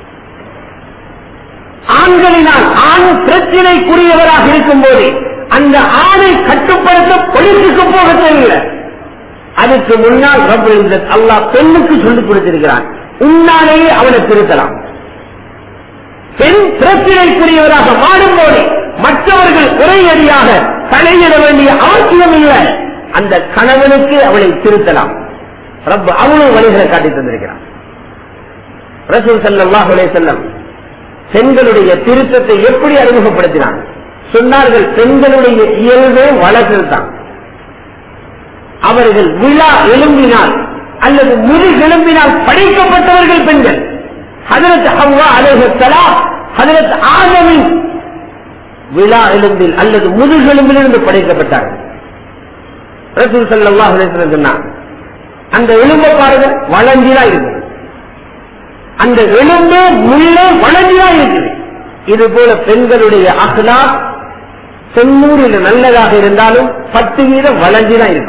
ஆண்களினால் ஆண் பிரச்சனைக்குரியவராக இருக்கும் போது அந்த ஆணை கட்டுப்படுத்த பொலிசுக்கு போக தேவையில்லை அதுக்கு முன்னால் ரபுல் இஸ்ஸத் அல்லாஹ் பெண்ணுக்கு சொல்லிக் கொடுத்திருக்கிறான் உன்னாலேயே அவனை திருத்தலாம் பெண் பிரச்சனைக்குரியவராக மாறும்போது மற்றவர்கள் குறையடியாக தலையிட வேண்டிய அவசியம் இல்லை அந்த கணவனுக்கு அவளை திருத்தலாம் ரப்ப அவனும் வழிகளை காட்டி தந்திருக்கிறான் ரசூல் சல்லாஹ் செல்லம் பெண்களுடைய திருத்தத்தை எப்படி அறிமுகப்படுத்தினான் சொன்னார்கள் பெண்களுடைய இயல்பே வளர்கள் தான் அவர்கள் விழா எழும்பினால் அல்லது முது எழும்பினால் படைக்கப்பட்டவர்கள் பெண்கள் ஹதரத் ஹவ்வா அலைஹலா ஹதரத் ஆதமின் விழா எலும்பில் அல்லது முதுகெலும்பிலிருந்து படைக்கப்பட்டார்கள் ரசூல் சல்லாஹ் அலைஹிஸ்ஸலாம் சொன்னார் அந்த எலும்பை பாருங்க வளஞ்சிதான் இருக்குது அந்த எலும்பு முள்ளே வளஞ்சிதான் இருக்குது இது போல பெண்களுடைய அகலா தொண்ணூறில் நல்லதாக இருந்தாலும் பத்து வீதம் வளஞ்சிதான் இருக்கும்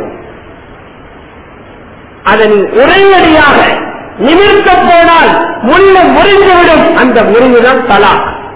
அதனை உரையடியாக நிமிர்த்த போனால் முள்ள முறிந்துவிடும் அந்த முறிவுதான் தலா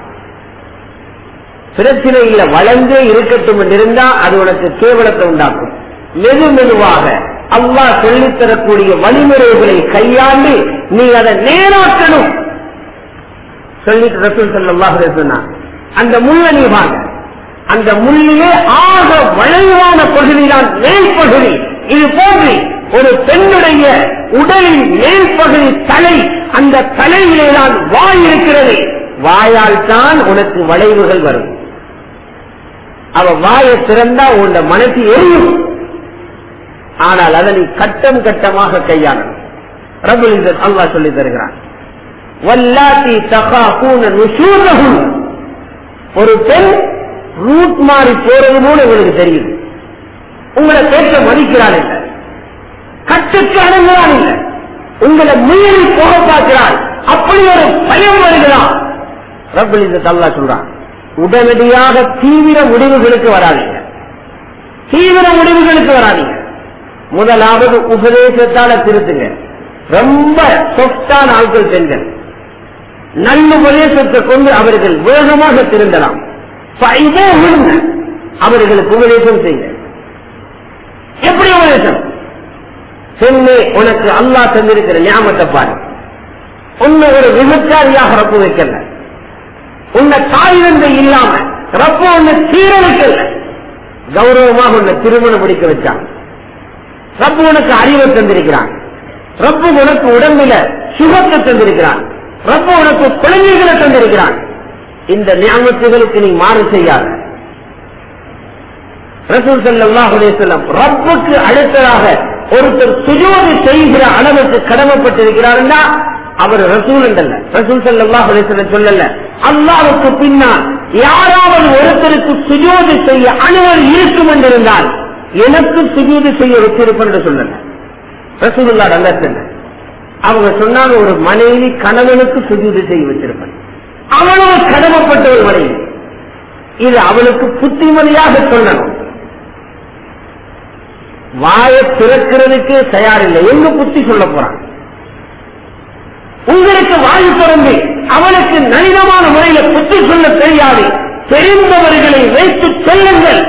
பிரச்சனை இல்ல வளர்ந்தே இருக்கட்டும் என்று இருந்தா அது உனக்கு கேவலத்தை உண்டாக்கும் மெது மெதுவாக அவ்வா சொல்லித்தரக்கூடிய வழிமுறைகளை கையாண்டு நீ அதை நேராக்கணும் சொல்லிட்டு ரசூல் சல்லாஹ் சொன்னார் அந்த முள்ள நீ வாங்க அந்த முள்ளிலே ஆக வளைவான பகுதிதான் மேல் பகுதி இது போன்று ஒரு பெண்ணுடைய உடலின் மேல் பகுதி தலை அந்த தலையிலே தான் வாய் இருக்கிறது வாயால் தான் உனக்கு வளைவுகள் வரும் அவ வாயை திறந்தா உன் மனசு எரியும் ஆனால் அதனை கட்டம் கட்டமாக கையாளணும் ரபுல் அல்லா சொல்லி தருகிறான் வல்லாத்தி தகாகூன நுசூதகும் ஒரு பெண் ரூட் மாறி போறது போல உங்களுக்கு தெரியுது உங்களை பேச மதிக்கிறாள் இல்லை கட்டுக்கு அடங்குறான் இல்லை உங்களை மீறி போக பார்க்கிறாள் அப்படி ஒரு பயம் வருகிறான் ரப்பல் இந்த தல்லா சொல்றான் உடனடியாக தீவிர முடிவுகளுக்கு வராதீங்க தீவிர முடிவுகளுக்கு வராதீங்க முதலாவது உபதேசத்தால திருத்துங்க ரொம்ப சொத்தான ஆட்கள் பெண்கள் நல்ல உபதேசத்தை கொண்டு அவர்கள் வேகமாக திருந்தலாம் அவர்களுக்கு உபதேசம் செய்ய எப்படி உபதேசம் பெண்ணே உனக்கு அல்லா தந்திருக்கிற ஞாபகத்தை பாரு உன்னை ஒரு விபச்சாரியாக ரப்பு வைக்கல உன்னை தாய் தந்தை இல்லாம ரப்பு உன்னை சீரழிக்கல கௌரவமாக உன்னை திருமணம் முடிக்க வச்சான் ரப்பு உனக்கு அறிவை தந்திருக்கிறான் ரப்பு உனக்கு உடம்பில சுகத்தை தந்திருக்கிறான் ரப்பு உனக்கு குழந்தைகளை தந்திருக்கிறான் இந்த ஞாபகத்துகளுக்கு நீ மாறு செய்யாத ரசூல் சல்லாஹ் செல்லம் ரப்புக்கு அடுத்ததாக ஒருத்தர் சுஜோதி செய்கிற அளவுக்கு கடமைப்பட்டிருக்கிறார்னா அவர் ரசூல் என்றல்ல ரசூல் சல்லாஹ் செல்லம் சொல்லல அல்லாவுக்கு பின்னால் யாராவது ஒருத்தருக்கு சுஜோதி செய்ய அனுமதி இருக்கும் என்றிருந்தால் எனக்கு சுஜூதி செய்ய வச்சிருப்பேன் என்று சொல்லல ரசூலுல்லா அல்ல அவங்க சொன்னாங்க ஒரு மனைவி கணவனுக்கு சுஜூதி செய்ய வச்சிருப்பேன் அவளவு கடமைப்பட்ட ஒரு மனைவி இது அவளுக்கு புத்திமதியாக சொல்லணும் வாய திறக்கிறதுக்கு தயாரில்லை எங்க புத்தி சொல்ல போறான் உங்களுக்கு வாயு திறந்து அவனுக்கு நளினமான முறையில புத்தி சொல்ல தெரியாது தெரிந்தவர்களை வைத்து செல்லுங்கள்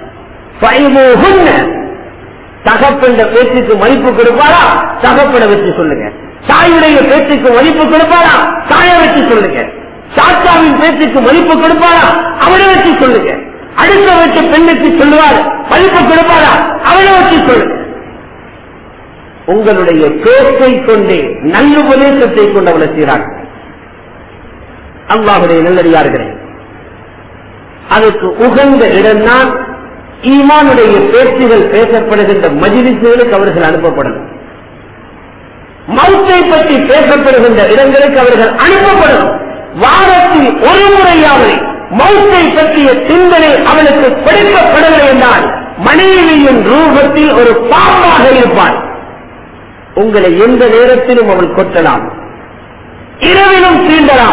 தகப்பன பேச்சுக்கு மதிப்பு கொடுப்பாரா தகப்பனை வச்சு சொல்லுங்க தாயுடைய பேச்சுக்கு மதிப்பு கொடுப்பாரா தாயை வச்சு சொல்லுங்க சாத்தாவின் பேச்சுக்கு மதிப்பு கொடுப்பாரா அவனை வச்சு சொல்லுங்க அடுத்த வச்சு பெண்ணுக்கு சொல்லுவார் மதிப்பு கொடுப்பாரா அவனை வச்சு சொல்லுங்க உங்களுடைய பேச்சை கொண்டு நல்லுபதேசத்தை கொண்டு அவளை செய்கிறார்கள் அல்லாஹுடைய நல்லடியார்களே அதுக்கு உகந்த இடம்தான் ஈமானுடைய பேச்சுகள் பேசப்படுகின்ற மஜிலிசுகளுக்கு அவர்கள் அனுப்பப்படணும் மௌத்தை பற்றி பேசப்படுகின்ற இடங்களுக்கு அவர்கள் அனுப்பப்படணும் வாரத்தில் ஒரு முறையாவது மௌத்தை பற்றிய சிந்தனை அவனுக்கு கொடுக்கப்படவில்லை என்றால் மனைவியின் ரூபத்தில் ஒரு பாம்பாக இருப்பான் உங்களை எந்த நேரத்திலும் அவள் கொட்டலாம் இரவிலும் தீண்டலாம்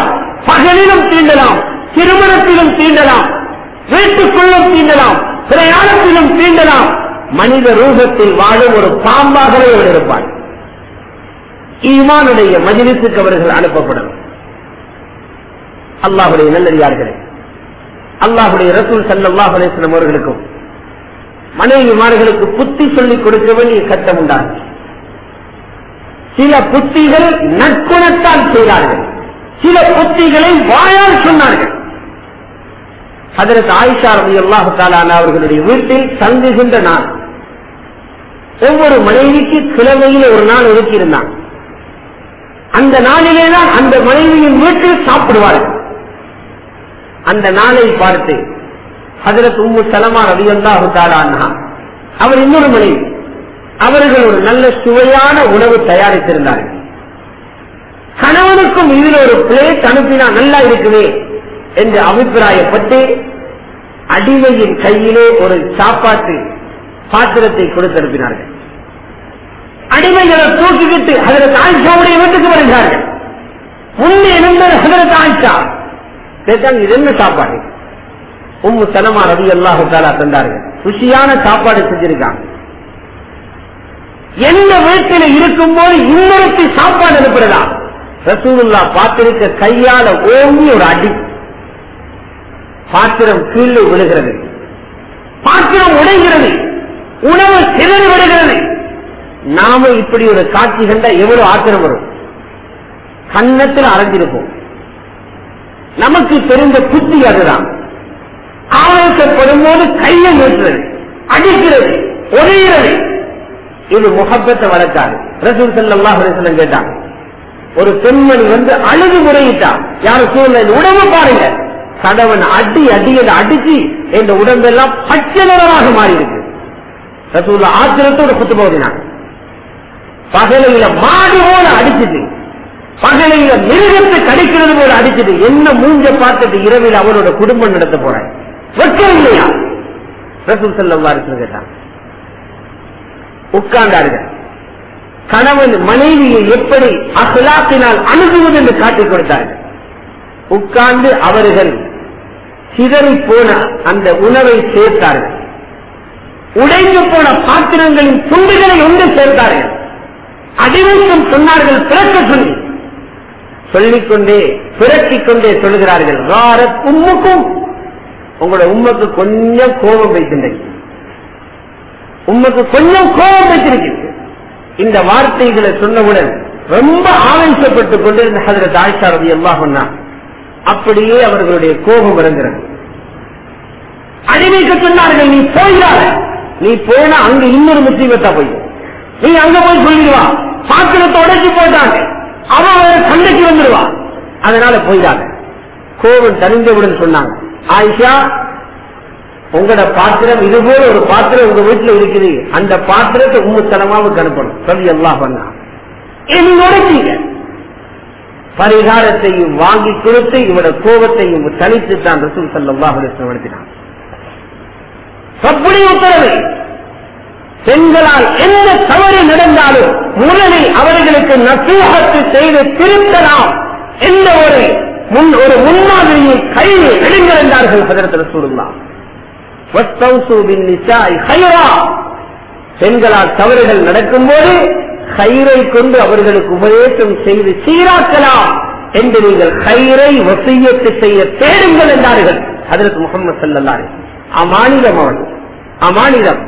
பகலிலும் தீண்டலாம் திருமணத்திலும் தீண்டலாம் வீட்டுக்குள்ளும் தீண்டலாம் பிரயாணத்திலும் தீண்டலாம் மனித ரூபத்தில் வாழும் ஒரு பாம்பாகவே அவர் இருப்பார் ஈமானுடைய மஜிலிசுக்கு அவர்கள் அனுப்பப்படும் அல்லாஹுடைய நல்லடியார்களே அல்லாஹுடைய ரசூல் சல்லாஹ் அலேஸ்லம் அவர்களுக்கும் மனைவிமார்களுக்கு புத்தி சொல்லிக் கொடுக்க வேண்டிய சட்டம் உண்டாகும் சில புத்திகள் நற்குணத்தால் செய்தார்கள் சில புத்திகளை வாயால் சொன்னார்கள் அதற்கு ஆயிஷா ரவி அல்லாஹு தாலான அவர்களுடைய வீட்டில் தங்குகின்ற நாள் ஒவ்வொரு மனைவிக்கு கிழமையில் ஒரு நாள் ஒதுக்கியிருந்தான் அந்த நாளிலே தான் அந்த மனைவியின் வீட்டில் சாப்பிடுவார்கள் அந்த நாளை பார்த்து ஹதரத் உம்மு சலமா ரவி அல்லாஹு தாலானா அவர் இன்னொரு மனைவி அவர்கள் ஒரு நல்ல சுவையான உணவு தயாரித்திருந்தார்கள் கணவனுக்கும் இதில் ஒரு பிளேட் அனுப்பினா நல்லா இருக்குமே என்று அபிப்பிராயப்பட்டு அடிமையின் கையிலே ஒரு சாப்பாட்டு பாத்திரத்தை கொடுத்து அனுப்பினார்கள் அடிமைகளை தூக்கிக்கிட்டு அதற்கு ஆயிஷாவுடைய வீட்டுக்கு வருகிறார்கள் முன்னே இருந்தது ஹதரத் ஆயிஷா கேட்டாங்க இது என்ன சாப்பாடு உம்மு சலமா ரவி அல்லாஹு தாலா தந்தார்கள் ருசியான சாப்பாடு செஞ்சிருக்காங்க எந்த வீட்டில் இருக்கும் போது இன்னொருத்தி சாப்பாடு அனுப்புறதா ரசூலுல்லா பார்த்திருக்க கையால ஓங்கி ஒரு அடி பாத்திரம் கீழே விழுகிறது பாத்திரம் உடைகிறது உணவு சிதறி விடுகிறது நாம இப்படி ஒரு காட்சி கண்டா எவ்வளவு ஆத்திரம் வரும் கன்னத்தில் அரைஞ்சிருப்போம் நமக்கு தெரிந்த புத்தி அதுதான் ஆவேசப்படும் போது கையை நீட்டுறது அடிக்கிறது உடைகிறது இது முகப்பத்தை வளர்க்காது ரசூல் சல்லாஹ் அலிஸ்லம் கேட்டாங்க ஒரு பெண்மணி வந்து அழுது முறையிட்டா யாரும் சூழ்நிலை உடம்பு பாருங்க கணவன் அடி அடியில் அடிச்சு இந்த உடம்பெல்லாம் பச்சை நிறமாக மாறி இருக்கு ரசூல்ல ஆத்திரத்தோட குத்து போதினாங்க பகலையில மாடு போல அடிச்சுட்டு பகலையில மிருகத்தை கடிக்கிறது போல அடிச்சுட்டு என்ன மூஞ்ச பார்த்துட்டு இரவில் அவரோட குடும்பம் நடத்த போறாங்க வெட்கம் இல்லையா ரசூல் செல்லம் கேட்டாங்க உட்கார்ந்தார்கள் கணவன் மனைவியை எப்படி அசலாத்தினால் அணுகுவது என்று காட்டிக் கொடுத்தார்கள் உட்கார்ந்து அவர்கள் சிதறி போன அந்த உணவை சேர்த்தார்கள் உடைந்து போன பாத்திரங்களின் துண்டுகளை ஒன்று சேர்த்தார்கள் அதிகம் சொன்னார்கள் பிறக்க சொல்லி சொல்லிக்கொண்டே பிறக்கிக் கொண்டே சொல்கிறார்கள் வாரத் உம்முக்கும் உங்களோட உண்மைக்கு கொஞ்சம் கோபம் வைத்திருந்தீங்க உண்மைக்கு கொஞ்சம் கோபம் வைத்திருக்கிறது இந்த வார்த்தைகளை சொன்னவுடன் ரொம்ப ஆவேசப்பட்டுக் கொண்டிருந்த ஹதரத் ஆயிஷா ரவி எல்லாம் சொன்னா அப்படியே அவர்களுடைய கோபம் வருகிறது அடிமைக்கு சொன்னார்கள் நீ போயிடாத நீ போனா அங்க இன்னொரு முஸ்லீமத்தா போய் நீ அங்க போய் சொல்லிடுவா பாத்திரத்தை உடைச்சு போட்டாங்க அவன் சண்டைக்கு வந்துடுவா அதனால போயிடாத கோபம் தனிந்தவுடன் சொன்னாங்க ஆயிஷா உங்களோட பாத்திரம் இது போல ஒரு பாத்திரம் உங்க வீட்டுல இருக்குது அந்த பாத்திரத்தை உண்மைத்தனமாவுக்கு அனுப்பணும் சொல்லி எல்லாம் பண்ணா என்னோட பரிகாரத்தையும் வாங்கி கொடுத்து இவட கோபத்தையும் தனித்து தான் ரசூல் சல்லாஹ் நடத்தினான் அப்படி உத்தரவு பெண்களால் எந்த தவறு நடந்தாலும் முதலில் அவர்களுக்கு நசீகத்து செய்து திருத்தலாம் என்ற ஒரு முன் ஒரு முன்மாதிரியை கையில் எழுந்திருந்தார்கள் அதற்கு ரசூலுல்லா பெண்களால் தவறுகள் நடக்கும் போது கயிறை கொண்டு அவர்களுக்கு உபதேசம் செய்து சீராக்கலாம் என்று நீங்கள் கயிறை வசியத்து செய்ய தேடுங்கள் என்றார்கள் அதற்கு முகமது சல்லல்லாரு அமானிதம் அவன் அமானிதம்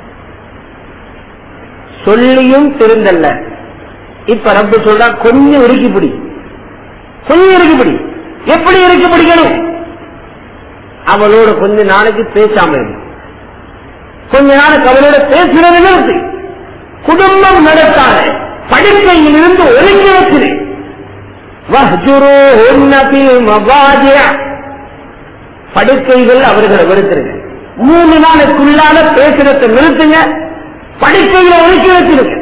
சொல்லியும் திருந்தல்ல இப்ப ரப்பு சொல்றா கொஞ்சம் இறுக்கி பிடி கொஞ்சம் இறுக்கி பிடி எப்படி இறுக்கி பிடிக்கணும் அவளோட கொஞ்ச நாளைக்கு பேசாம இரு. கொஞ்ச நாளைக்கு அவளோட பேசுறது நிறுத்து குடும்பம் நடத்தாத படுக்கையில் இருந்து ஒதுக்கி வச்சிரு வஹ்ஜுரூஹுன்ன ஃபில் மவாஜிஅ. படுக்கைகள் அவர்களை வெறுத்துருங்க மூணு நாளுக்குள்ளால பேசுறதை நிறுத்துங்க படுக்கையில ஒதுக்கி வச்சிருங்க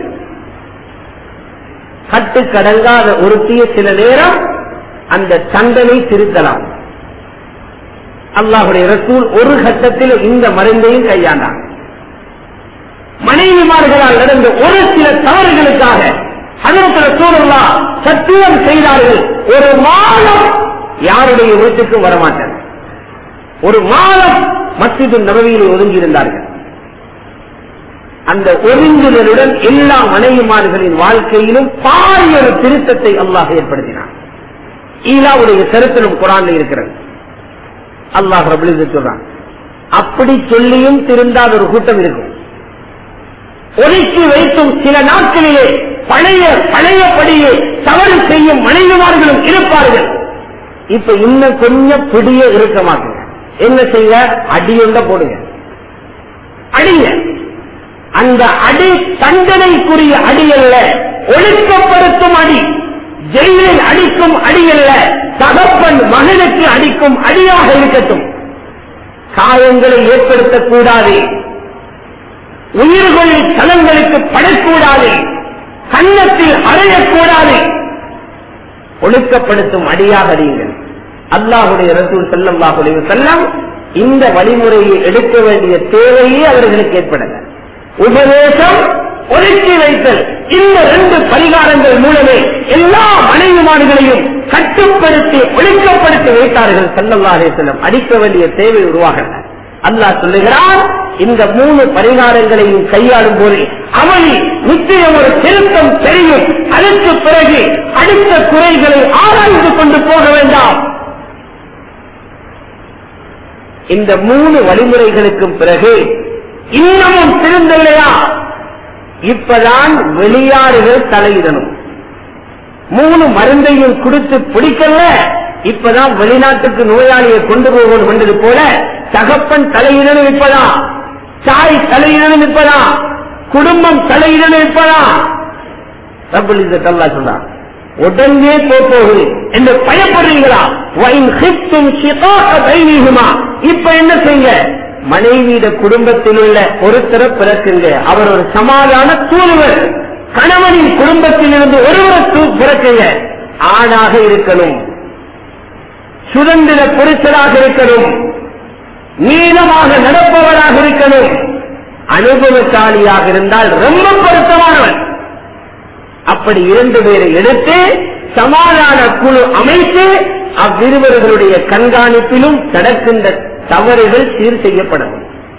கட்டுக்கடங்காத ஒருத்திய சில நேரம் அந்த தண்டனை திருத்தலாம் அல்லாஹுடைய ரசூல் ஒரு கட்டத்தில் இந்த மருந்தையும் கையாண்டார் மனைவிமார்களால் நடந்த ஒரு சில தவறுகளுக்காக அதற்கு ரசூலுல்லா சத்தியம் செய்தார்கள் ஒரு மாதம் யாருடைய வீட்டுக்கும் வரமாட்டார் ஒரு மாதம் மஸ்ஜிது நபவியில் ஒதுங்கி இருந்தார்கள் அந்த ஒதுங்குதலுடன் எல்லா மனைவிமார்களின் வாழ்க்கையிலும் பாரிய ஒரு திருத்தத்தை அல்லாஹ் ஏற்படுத்தினார் ஈலாவுடைய சரித்திரம் குரான்ல இருக்கிறது அல்லாஹ் ரபுலிது சொல்றான் அப்படி சொல்லியும் திருந்தாத ஒரு கூட்டம் இருக்கும் ஒதுக்கி வைத்தும் சில நாட்களிலே பழைய பழையபடியே தவறு செய்யும் மனைவிமார்களும் இருப்பார்கள் இப்ப இன்னும் கொஞ்சம் பிடிய இருக்க மாட்டீங்க என்ன செய்ய அடியுண்ட போடுங்க அடிங்க அந்த அடி தண்டனைக்குரிய அடி அல்ல ஒழுக்கப்படுத்தும் அடி ஜெயிலில் அடிக்கும் அடி அல்ல தகப்பன் மகனுக்கு அடிக்கும் அடியாக இருக்கட்டும் காயங்களை ஏற்படுத்தக்கூடாது உயிர்களில் தலங்களுக்கு படக்கூடாது கன்னத்தில் அறையக்கூடாது ஒழுக்கப்படுத்தும் அடியாக அறியுங்கள் அல்லாஹுடைய ரசூல் செல்லல்லாஹுடைய செல்லம் இந்த வழிமுறையை எடுக்க வேண்டிய தேவையே அவர்களுக்கு ஏற்படல உபதேசம் ஒதுக்கி வைத்தல் இந்த ரெண்டு பரிகாரங்கள் மூலமே எல்லா மனைவிமார்களையும் கட்டுப்படுத்தி ஒழுக்கப்படுத்தி வைத்தார்கள் செல்லல்லாஹே செல்லம் அடிக்க வேண்டிய தேவை உருவாகல அல்லாஹ் சொல்லுகிறார் இந்த மூணு பரிகாரங்களையும் கையாளும் போது அவனில் நிச்சயம் ஒரு திருத்தம் தெரியும் அதற்கு பிறகு அடுத்த குறைகளை ஆராய்ந்து கொண்டு போக வேண்டாம் இந்த மூணு வழிமுறைகளுக்கும் பிறகு இன்னமும் திருந்தலையா இப்பதான் வெளியாறுகள் தலையிடணும் மூணு மருந்தையும் கொடுத்து பிடிக்கல இப்பதான் வெளிநாட்டுக்கு நோயாளியை கொண்டு போகணும் என்றது போல தகப்பன் தலையிடணும் இப்பதான் தாய் தலையிடணும் இப்பதான் குடும்பம் தலையிடணும் இப்பதான் ரப்பல் இந்த தல்லா சொல்றான் உடனே போகுது என்று பயப்படுறீங்களா இப்ப என்ன செய்ய மனைவியிட குடும்பத்தில் உள்ள ஒருத்தர பிறக்குங்க அவர் ஒரு சமாதான தூதுவர் கணவனின் குடும்பத்தில் இருந்து ஒருவர் பிறக்குங்க ஆணாக இருக்கணும் சுதந்திர புரிசலாக இருக்கணும் நீளமாக நடப்பவராக இருக்கணும் அனுபவசாலியாக இருந்தால் ரொம்ப பொருத்தமானவன் அப்படி இரண்டு பேரை எடுத்து சமாதான குழு அமைத்து அவ்விருவர்களுடைய கண்காணிப்பிலும் நடக்கின்ற தவறுகள் சீர் செய்யப்படும்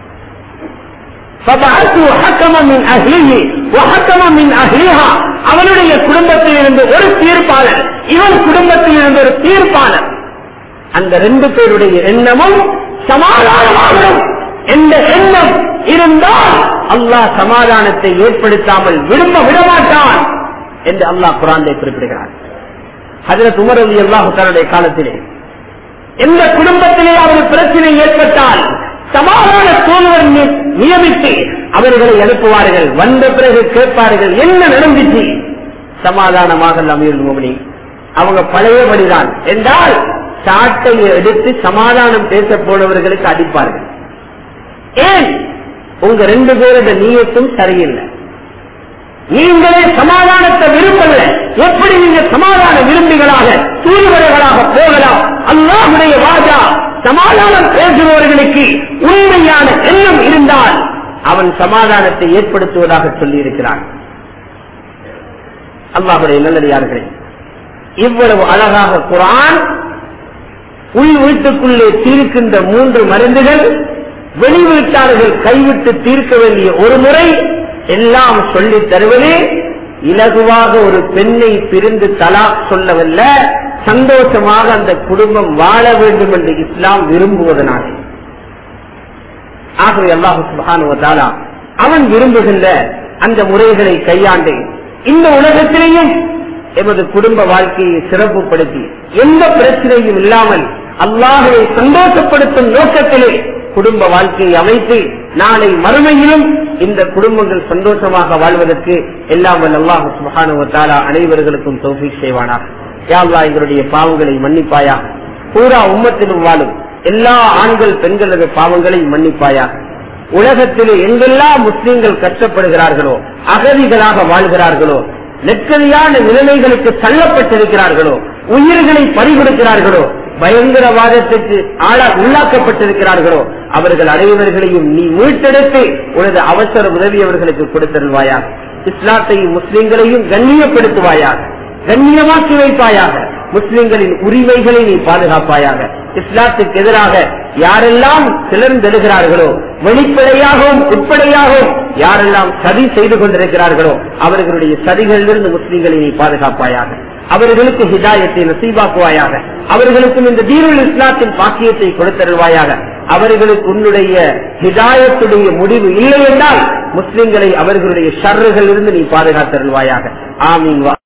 அவனுடைய குடும்பத்தில் இருந்து ஒரு தீர்ப்பாளர் இவன் குடும்பத்தில் இருந்து ஒரு தீர்ப்பாளர் அந்த ரெண்டு பேருடைய எண்ணமும் சமாதானமாகும் என்ற எண்ணம் இருந்தால் அல்லாஹ் சமாதானத்தை ஏற்படுத்தாமல் விரும்ப விடமாட்டான் என்று அல்லாஹ் குரானை குறிப்பிடுகிறார் அதில் உமரவி அல்லாஹு தன்னுடைய காலத்திலே எந்த குடும்பத்திலே அவர் பிரச்சனை ஏற்பட்டால் சமாதான தூதுவர் நியமித்து அவர்களை அனுப்புவார்கள் வந்த பிறகு கேட்பார்கள் என்ன நடந்துச்சு சமாதானமாக அமீர் மோகினி அவங்க பழையபடிதான் என்றால் சாட்டை எடுத்து சமாதானம் பேச போனவர்களுக்கு அடிப்பார்கள் ஏன் உங்க ரெண்டு பேரோட நீயத்தும் சரியில்லை நீங்களே சமாதானத்தை விரும்பல எப்படி நீங்க சமாதான விரும்பிகளாக தூதுவர்களாக போகலாம் அல்லாஹுடைய வாஜா சமாதானம் பேசுபவர்களுக்கு உண்மையான எண்ணம் இருந்தால் அவன் சமாதானத்தை ஏற்படுத்துவதாக சொல்லி இருக்கிறான் அல்லாஹுடைய நல்லடியார்களே இவ்வளவு அழகாக குரான் உள் வீட்டுக்குள்ளே தீர்க்கின்ற மூன்று மருந்துகள் வெளி வீட்டார்கள் கைவிட்டு தீர்க்க வேண்டிய ஒரு முறை எல்லாம் சொல்லி தருவதே இலகுவாக ஒரு பெண்ணை பிரிந்து தலா சொல்லவல்ல சந்தோஷமாக அந்த குடும்பம் வாழ வேண்டும் என்று இஸ்லாம் விரும்புவதனாலே ஆகவே அல்லாஹு சுபானுவதாலா அவன் விரும்புகின்ற அந்த முறைகளை கையாண்டு இந்த உலகத்திலேயும் எமது குடும்ப வாழ்க்கையை சிறப்புப்படுத்தி எந்த பிரச்சனையும் இல்லாமல் அல்லாஹை சந்தோஷப்படுத்தும் நோக்கத்திலே குடும்ப வாழ்க்கையை அமைத்து நாளை மறுமையிலும் இந்த குடும்பங்கள் சந்தோஷமாக வாழ்வதற்கு எல்லாம் அல்லாஹு சுபானுவத்தாலா அனைவர்களுக்கும் தோஃபிக் செய்வானா யாழ்லா எங்களுடைய பாவங்களை மன்னிப்பாயா பூரா உம்மத்திலும் வாழும் எல்லா ஆண்கள் பெண்களது பாவங்களை மன்னிப்பாயா உலகத்திலே எங்கெல்லாம் முஸ்லீம்கள் கஷ்டப்படுகிறார்களோ அகதிகளாக வாழ்கிறார்களோ நெற்கதியான நிலைமைகளுக்கு தள்ளப்பட்டிருக்கிறார்களோ உயிர்களை பறிகொடுக்கிறார்களோ பயங்கரவாதத்துக்கு ஆளா உள்ளாக்கப்பட்டிருக்கிறார்களோ அவர்கள் அனைவர்களையும் நீ மீட்டெடுத்து உனது அவசர உதவி அவர்களுக்கு கொடுத்தருள்வாயாக இஸ்லாத்தையும் முஸ்லிம்களையும் கண்ணியப்படுத்துவாயாக கண்ணியமாக்கி வைப்பாயாக முஸ்லிம்களின் உரிமைகளை நீ பாதுகாப்பாயாக இஸ்லாத்துக்கு எதிராக யாரெல்லாம் சிலர்ந்தெழுகிறார்களோ வெளிப்படையாகவும் உட்படையாகவும் யாரெல்லாம் சதி செய்து கொண்டிருக்கிறார்களோ அவர்களுடைய சதிகளிலிருந்து முஸ்லிம்களை நீ பாதுகாப்பாயாக அவர்களுக்கு ஹிதாயத்தை நசீபாக்குவாயாக அவர்களுக்கும் இந்த தீருள் இஸ்லாத்தின் பாக்கியத்தை கொடுத்தருவாயாக அவர்களுக்கு உன்னுடைய ஹிதாயத்துடைய முடிவு இல்லை என்றால் முஸ்லிம்களை அவர்களுடைய ஷர்றுகளிலிருந்து நீ பாதுகாத்தருள்வாயாக ஆமீன்